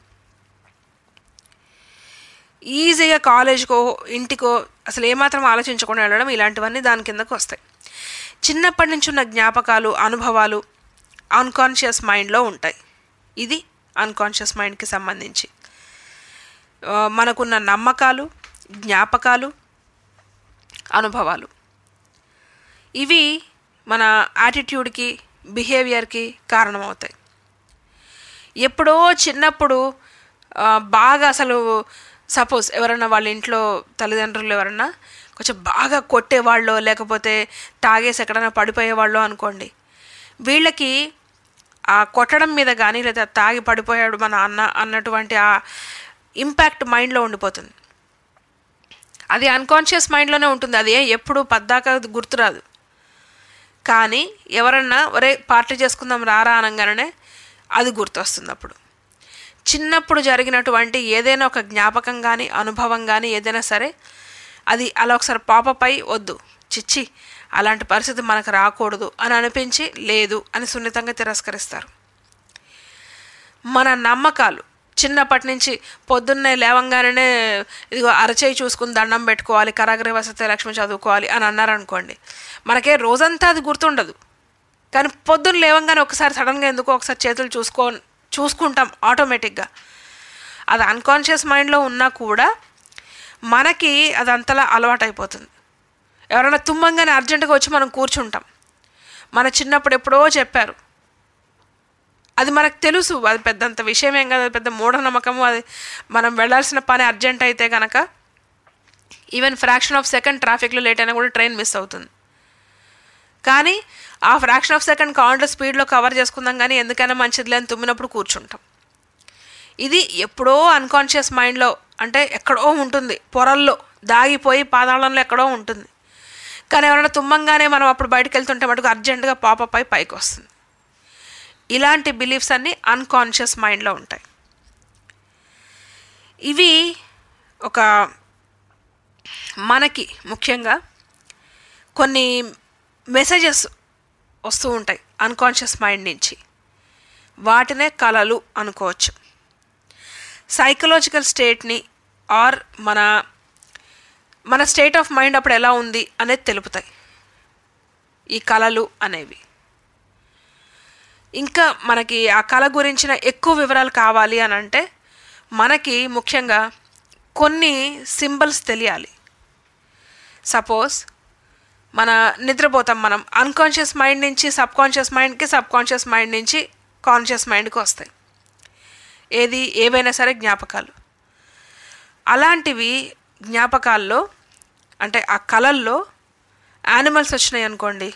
ఈజీగా కాలేజ్కో ఇంటికో అసలు ఏమాత్రం ఆలోచించకుండా వెళ్ళడం ఇలాంటివన్నీ దాని కిందకు వస్తాయి చిన్నప్పటి నుంచి ఉన్న జ్ఞాపకాలు అనుభవాలు అన్కాన్షియస్ మైండ్లో ఉంటాయి ఇది అన్కాన్షియస్ మైండ్కి సంబంధించి ఆ, మనకున్న నమ్మకాలు జ్ఞాపకాలు అనుభవాలు ఇవి మన యాటిట్యూడ్కి బిహేవియర్కి కారణమవుతాయి ఎప్పుడో చిన్నప్పుడు ఆ, బాగా అసలు సపోజ్ ఎవరన్నా వాళ్ళ ఇంట్లో తల్లిదండ్రులు ఎవరన్నా కొంచెం బాగా కొట్టేవాళ్ళు లేకపోతే తాగేసి ఎక్కడైనా పడిపోయేవాళ్ళు అనుకోండి వీళ్ళకి ఆ కొట్టడం మీద కానీ లేదా తాగి పడిపోయాడు మన అన్న అన్నటువంటి ఆ ఇంపాక్ట్ మైండ్లో ఉండిపోతుంది అది అన్కాన్షియస్ మైండ్లోనే ఉంటుంది అది ఏ ఎప్పుడు పద్దాక గుర్తురాదు కానీ ఎవరన్నా ఒరే పార్టీ చేసుకుందాం రారా అనగానే అది గుర్తొస్తుంది అప్పుడు చిన్నప్పుడు జరిగినటువంటి ఏదైనా ఒక జ్ఞాపకం కానీ అనుభవం కానీ ఏదైనా సరే అది అలా ఒకసారి పాపప్ అయి వద్దు చిచ్చి అలాంటి పరిస్థితి మనకు రాకూడదు అని అనిపించి లేదు అని సున్నితంగా తిరస్కరిస్తారు మన నమ్మకాలు చిన్నప్పటి నుంచి పొద్దున్నే లేవంగానే ఇదిగో అరచేయి చూసుకుని దండం పెట్టుకోవాలి కరాగ్రహ వసతి లక్ష్మి చదువుకోవాలి అని అన్నారనుకోండి మనకే రోజంతా అది గుర్తుండదు కానీ పొద్దున్న లేవంగానే ఒకసారి సడన్గా ఎందుకో ఒకసారి చేతులు చూసుకో చూసుకుంటాం ఆటోమేటిక్గా అది అన్కాన్షియస్ మైండ్లో ఉన్నా కూడా మనకి అది అంతలా అలవాటైపోతుంది ఎవరైనా తుమ్మంగానే అర్జెంటుగా వచ్చి మనం కూర్చుంటాం మన చిన్నప్పుడు ఎప్పుడో చెప్పారు అది మనకు తెలుసు అది పెద్దంత విషయం ఏం కాదు అది పెద్ద మూఢనమ్మకము అది మనం వెళ్ళాల్సిన పని అర్జెంట్ అయితే కనుక ఈవెన్ ఫ్రాక్షన్ ఆఫ్ సెకండ్ ట్రాఫిక్లో లేట్ అయినా కూడా ట్రైన్ మిస్ అవుతుంది కానీ ఆ ఫ్రాక్షన్ ఆఫ్ సెకండ్ కౌంటర్ స్పీడ్లో కవర్ చేసుకుందాం కానీ ఎందుకైనా మంచిదిలే అని తుమ్మినప్పుడు కూర్చుంటాం ఇది ఎప్పుడో అన్కాన్షియస్ మైండ్లో అంటే ఎక్కడో ఉంటుంది పొరల్లో దాగిపోయి పాదాళంలో ఎక్కడో ఉంటుంది కానీ ఎవరైనా తుమ్మంగానే మనం అప్పుడు బయటకు వెళ్తుంటే మటుకు అర్జెంటుగా పాపప్ అయి పైకి వస్తుంది ఇలాంటి బిలీఫ్స్ అన్నీ అన్కాన్షియస్ మైండ్లో ఉంటాయి ఇవి ఒక మనకి ముఖ్యంగా కొన్ని మెసేజెస్ వస్తూ ఉంటాయి అన్కాన్షియస్ మైండ్ నుంచి వాటినే కళలు అనుకోవచ్చు సైకలాజికల్ స్టేట్ని ఆర్ మన మన స్టేట్ ఆఫ్ మైండ్ అప్పుడు ఎలా ఉంది అనేది తెలుపుతాయి ఈ కళలు అనేవి ఇంకా మనకి ఆ కళ గురించిన ఎక్కువ వివరాలు కావాలి అని అంటే మనకి ముఖ్యంగా కొన్ని సింబల్స్ తెలియాలి సపోజ్ మన నిద్రపోతాం మనం అన్కాన్షియస్ మైండ్ నుంచి సబ్ కాన్షియస్ మైండ్కి సబ్ కాన్షియస్ మైండ్ నుంచి కాన్షియస్ మైండ్కి వస్తాయి ఏది ఏవైనా సరే జ్ఞాపకాలు అలాంటివి జ్ఞాపకాల్లో అంటే ఆ కళల్లో యానిమల్స్ వచ్చినాయి అనుకోండి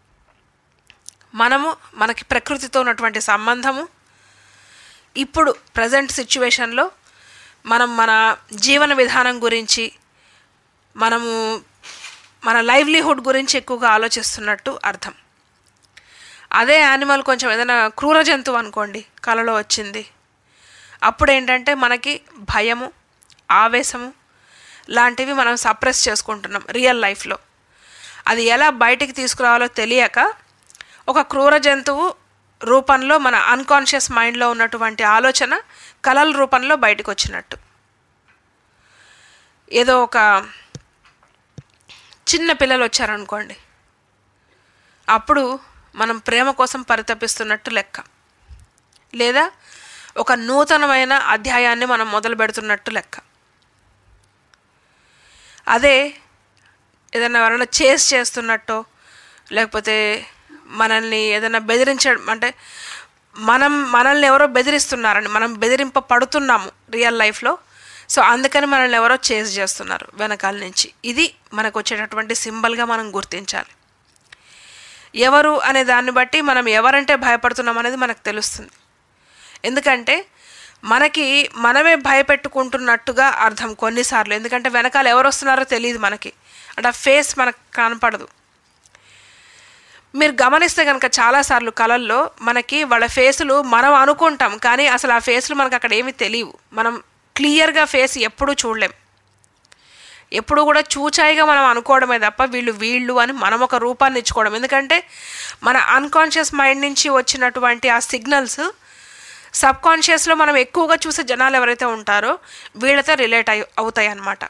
మనము మనకి ప్రకృతితో ఉన్నటువంటి సంబంధము ఇప్పుడు ప్రజెంట్ సిచ్యువేషన్లో మనం మన జీవన విధానం గురించి మనము మన లైవ్లీహుడ్ గురించి ఎక్కువగా ఆలోచిస్తున్నట్టు అర్థం అదే యానిమల్ కొంచెం ఏదైనా క్రూర జంతువు అనుకోండి కలలో వచ్చింది అప్పుడు ఏంటంటే మనకి భయము ఆవేశము లాంటివి మనం సప్రెస్ చేసుకుంటున్నాం రియల్ లైఫ్లో అది ఎలా బయటికి తీసుకురావాలో తెలియక ఒక క్రూర జంతువు రూపంలో మన అన్కాన్షియస్ మైండ్లో ఉన్నటువంటి ఆలోచన కలల రూపంలో బయటకు వచ్చినట్టు ఏదో ఒక చిన్న పిల్లలు వచ్చారనుకోండి అప్పుడు మనం ప్రేమ కోసం పరితపిస్తున్నట్టు లెక్క లేదా ఒక నూతనమైన అధ్యాయాన్ని మనం మొదలు పెడుతున్నట్టు లెక్క అదే ఏదైనా ఎవరైనా చేస్ చేస్తున్నట్టో లేకపోతే మనల్ని ఏదైనా బెదిరించడం అంటే మనం మనల్ని ఎవరో బెదిరిస్తున్నారని మనం బెదిరింప పడుతున్నాము రియల్ లైఫ్లో సో అందుకని మనల్ని ఎవరో చేజ్ చేస్తున్నారు వెనకాల నుంచి ఇది మనకు వచ్చేటటువంటి సింబల్గా మనం గుర్తించాలి ఎవరు అనే దాన్ని బట్టి మనం ఎవరంటే భయపడుతున్నాం అనేది మనకు తెలుస్తుంది ఎందుకంటే మనకి మనమే భయపెట్టుకుంటున్నట్టుగా అర్థం కొన్నిసార్లు ఎందుకంటే వెనకాల ఎవరు వస్తున్నారో తెలియదు మనకి అంటే ఆ ఫేస్ మనకు కనపడదు మీరు గమనిస్తే కనుక చాలాసార్లు కళల్లో మనకి వాళ్ళ ఫేసులు మనం అనుకుంటాం కానీ అసలు ఆ ఫేసులు మనకు అక్కడ ఏమీ తెలియవు మనం క్లియర్గా ఫేస్ ఎప్పుడూ చూడలేం ఎప్పుడు కూడా చూచాయిగా మనం అనుకోవడమే తప్ప వీళ్ళు వీళ్ళు అని మనం ఒక రూపాన్ని ఇచ్చుకోవడం ఎందుకంటే మన అన్కాన్షియస్ మైండ్ నుంచి వచ్చినటువంటి ఆ సిగ్నల్స్ సబ్ కాన్షియస్లో మనం ఎక్కువగా చూసే జనాలు ఎవరైతే ఉంటారో వీళ్ళతో రిలేట్ అయి అవుతాయి అన్నమాట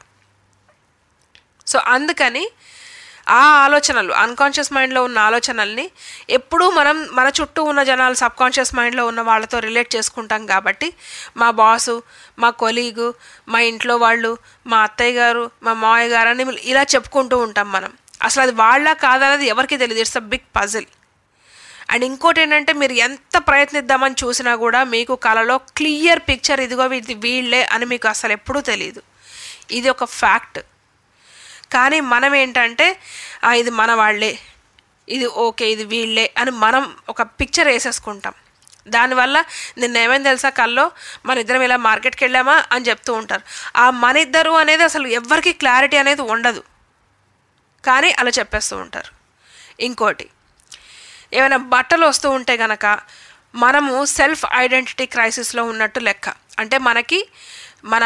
సో అందుకని ఆ ఆలోచనలు అన్కాన్షియస్ మైండ్లో ఉన్న ఆలోచనల్ని ఎప్పుడూ మనం మన చుట్టూ ఉన్న జనాలు సబ్ కాన్షియస్ మైండ్లో ఉన్న వాళ్ళతో రిలేట్ చేసుకుంటాం కాబట్టి మా బాసు మా కొలీగు మా ఇంట్లో వాళ్ళు మా అత్తయ్య గారు మా మావయ్య గారు అని ఇలా చెప్పుకుంటూ ఉంటాం మనం అసలు అది వాళ్ళ కాదనేది ఎవరికి తెలియదు it's a big puzzle and ఇంకోటి ఏంటంటే మీరు ఎంత ప్రయత్నిద్దామని చూసినా కూడా మీకు కళలో క్లియర్ పిక్చర్ ఇదిగో ఇది వీళ్ళే అని మీకు అసలు ఎప్పుడూ తెలియదు ఇది ఒక ఫ్యాక్ట్ కానీ మనం ఏంటంటే "ఆ, ఇది మన వాళ్ళే ఇది ఓకే ఇది వీళ్ళే అని మనం ఒక పిక్చర్ వేసేసుకుంటాం దానివల్ల నిన్న ఏమైంది తెలుసా కల్లో మన ఇద్దరం ఇలా మార్కెట్కి వెళ్ళామా అని చెప్తూ ఉంటారు ఆ మన ఇద్దరు అనేది అసలు ఎవరికి క్లారిటీ అనేది ఉండదు కానీ అలా చెప్పేస్తూ ఉంటారు ఇంకోటి ఏమైనా బట్టలు వస్తూ ఉంటే గనక మనము సెల్ఫ్ ఐడెంటిటీ క్రైసిస్లో ఉన్నట్టు లెక్క అంటే మనకి మన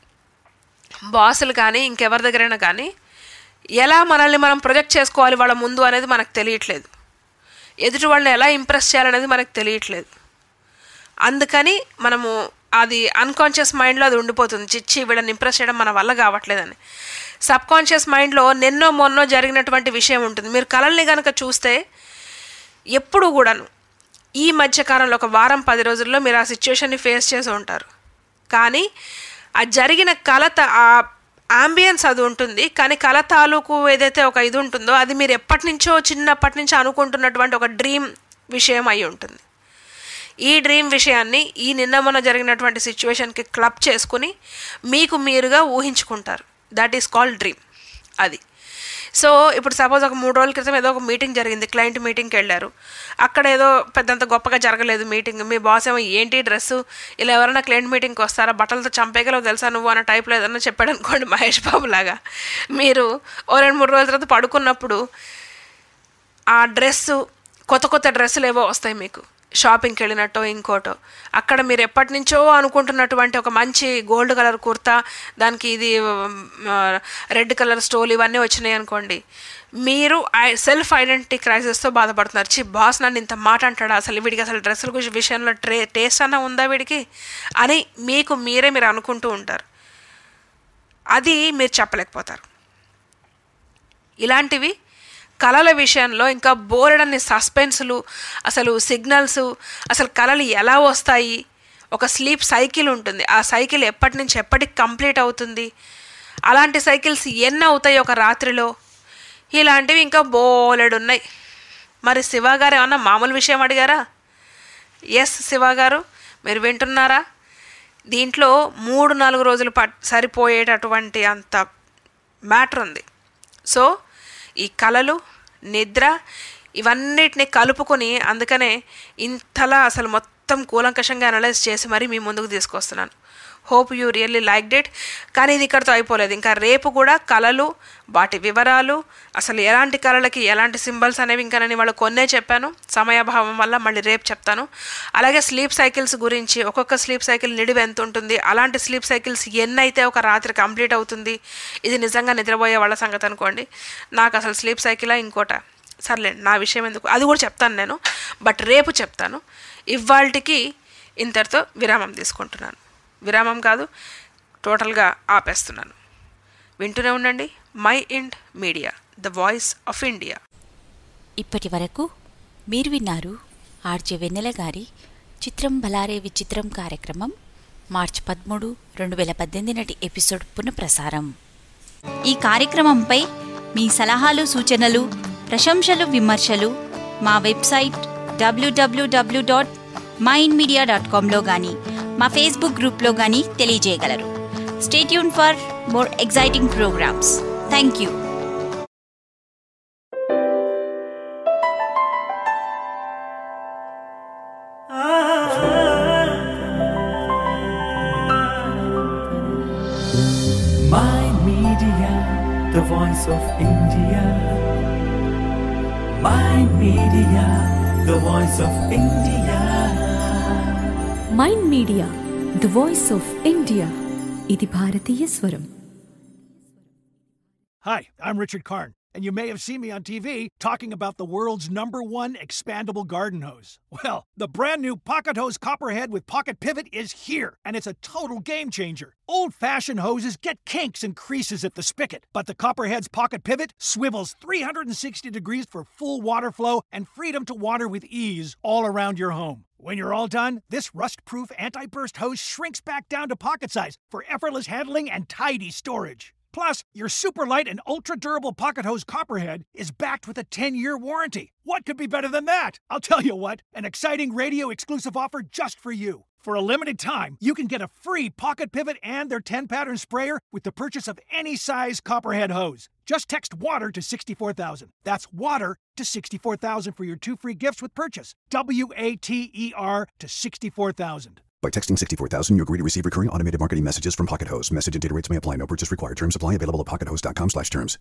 బాసులు కానీ ఇంకెవరి దగ్గరైనా కానీ ఎలా మనల్ని మనం ప్రొజెక్ట్ చేసుకోవాలి వాళ్ళ ముందు అనేది మనకు తెలియట్లేదు ఎదుటి వాళ్ళని ఎలా ఇంప్రెస్ చేయాలనేది మనకు తెలియట్లేదు అందుకని మనము అది అన్కాన్షియస్ మైండ్లో అది ఉండిపోతుంది చిచ్చి వీళ్ళని ఇంప్రెస్ చేయడం మన వల్ల కావట్లేదని సబ్ కాన్షియస్ మైండ్లో నిన్నో మొన్నో జరిగినటువంటి విషయం ఉంటుంది మీరు కళల్ని కనుక చూస్తే ఎప్పుడు కూడాను ఈ మధ్యకాలంలో ఒక వారం పది రోజుల్లో మీరు ఆ సిచ్యువేషన్ని ఫేస్ చేసి ఉంటారు కానీ ఆ జరిగిన కలత ఆ ఆంబియన్స్ అది ఉంటుంది కానీ కళ తాలూకు ఏదైతే ఒక ఇది ఉంటుందో అది మీరు ఎప్పటి నుంచో చిన్నప్పటి నుంచి అనుకుంటున్నటువంటి ఒక డ్రీమ్ విషయం అయి ఉంటుంది ఈ డ్రీమ్ విషయాన్ని ఈ నిన్న మొన్న జరిగినటువంటి సిచ్యువేషన్కి క్లబ్ చేసుకుని మీకు మీరుగా ఊహించుకుంటారు దట్ ఈస్ కాల్డ్ డ్రీమ్ అది సో ఇప్పుడు సపోజ్ ఒక మూడు రోజుల క్రితం ఏదో ఒక మీటింగ్ జరిగింది క్లయింట్ మీటింగ్కి వెళ్ళారు అక్కడ ఏదో పెద్దంత గొప్పగా జరగలేదు మీటింగ్ మీ బాస్ ఏమో ఏంటి డ్రెస్సు ఇలా ఎవరైనా క్లయింట్ మీటింగ్కి వస్తారా బట్టలతో చంపేగలవు తెలుసా నువ్వు అన్న టైప్లో ఏదన్నా చెప్పాడు అనుకోండి మహేష్ బాబు లాగా మీరు ఓ రెండు మూడు రోజుల తర్వాత పడుకున్నప్పుడు ఆ డ్రెస్సు కొత్త కొత్త డ్రెస్సులు ఏవో వస్తాయి మీకు షాపింగ్కి వెళ్ళినట్టో ఇంకోటో అక్కడ మీరు ఎప్పటి నుంచో అనుకుంటున్నటువంటి ఒక మంచి గోల్డ్ కలర్ కుర్తా దానికి ఇది రెడ్ కలర్ స్టోల్ ఇవన్నీ వచ్చినాయి అనుకోండి మీరు సెల్ఫ్ ఐడెంటిటీ క్రైసిస్తో బాధపడుతున్నారు చి బాస్ నన్ను ఇంత మాట అంటాడా అసలు వీడికి అసలు డ్రెస్సుల గురించి విషయంలో ట్రే టేస్ట్ అన్న ఉందా వీడికి అని మీకు మీరే మీరు అనుకుంటూ ఉంటారు అది మీరు చెప్పలేకపోతారు ఇలాంటివి కళల విషయంలో ఇంకా బోరెడన్ని సస్పెన్స్లు అసలు సిగ్నల్స్ అసలు కళలు ఎలా వస్తాయి ఒక స్లీప్ సైకిల్ ఉంటుంది ఆ సైకిల్ ఎప్పటి నుంచి ఎప్పటికి కంప్లీట్ అవుతుంది అలాంటి సైకిల్స్ ఎన్ని అవుతాయి ఒక రాత్రిలో ఇలాంటివి ఇంకా బోలెడు ఉన్నాయి మరి శివ గారు ఏమన్నా మామూలు విషయం అడిగారా ఎస్ శివ గారు మీరు వింటున్నారా దీంట్లో మూడు నాలుగు రోజులు పట్ సరిపోయేటటువంటి అంత మ్యాటర్ ఉంది సో ఈ కళలు నిద్ర ఇవన్నిటిని కలుపుకొని అందుకనే ఇంతలా అసలు మొత్తం కూలంకషంగా అనలైజ్ చేసి మరీ మీ ముందుకు తీసుకొస్తున్నాను hope you really like that కానీ ఇది ఇక్కడితో అయిపోలేదు ఇంకా రేపు కూడా కళలు వాటి వివరాలు అసలు ఎలాంటి కళలకి ఎలాంటి సింబల్స్ అనేవి ఇంకా నేను వాళ్ళు కొన్నే చెప్పాను సమయాభావం వల్ల మళ్ళీ రేపు చెప్తాను అలాగే స్లీప్ సైకిల్స్ గురించి ఒక్కొక్క స్లీప్ సైకిల్ నిడివి ఎంత ఉంటుంది అలాంటి స్లీప్ సైకిల్స్ ఎన్నైతే ఒక రాత్రి కంప్లీట్ అవుతుంది ఇది నిజంగా నిద్రపోయే వాళ్ళ సంగతి అనుకోండి నాకు అసలు స్లీప్ సైకిలా ఇంకోట సర్లేండి నా విషయం ఎందుకు అది కూడా చెప్తాను నేను బట్ రేపు చెప్తాను ఇవాళకి ఇంతటితో విరామం తీసుకుంటున్నాను విరామం కాదు టోటల్గా ఆపేస్తున్నాను వింటూనే ఉండండి Mind Media the voice of India ఇప్పటి వరకు మీరు విన్నారు ఆర్జే వెన్నెల గారి చిత్రం బలారే విచిత్రం కార్యక్రమం మార్చి పదమూడు రెండు వేల పద్దెనిమిది నాటి ఎపిసోడ్ పునఃప్రసారం ఈ కార్యక్రమంపై మీ సలహాలు సూచనలు ప్రశంసలు విమర్శలు మా website WWW dot Mind Media dot కామ్లో కానీ మా ఫేస్బుక్ గ్రూప్లో కానీ తెలియజేయగలరు stay tuned for more exciting programmes thank you ah the voice of India. Mind Media, the voice of India. Mind Media the voice of India ఇది భారతీయ స్వరం Hi, I'm Richard Karn, and you may have seen me on TV talking about the world's number one expandable garden hose. Well, the brand new Pocket Hose Copperhead with Pocket Pivot is here, and it's a total game changer. Old fashioned hoses get kinks and creases at the spigot, but the Copperhead's Pocket Pivot swivels 360 degrees for full water flow and freedom to water with ease all around your home. When you're all done, this rust proof anti burst hose shrinks back down to pocket size for effortless handling and tidy storage. Plus, your super light and ultra durable pocket hose Copperhead is backed with a 10 year warranty. What could be better than that? I'll tell you what, an exciting radio exclusive offer just for you. For a limited time, you can get a free pocket pivot and their 10 pattern sprayer with the purchase of any size Copperhead hose. Just text water to 64000. That's water to 64000 for your two free gifts with purchase. W A T E R to 64000. By texting 64000, you agree to receive recurring automated marketing messages from Pocket Hose. Message and data rates may apply. No purchase required. Terms apply. Available at pockethose.com slash terms.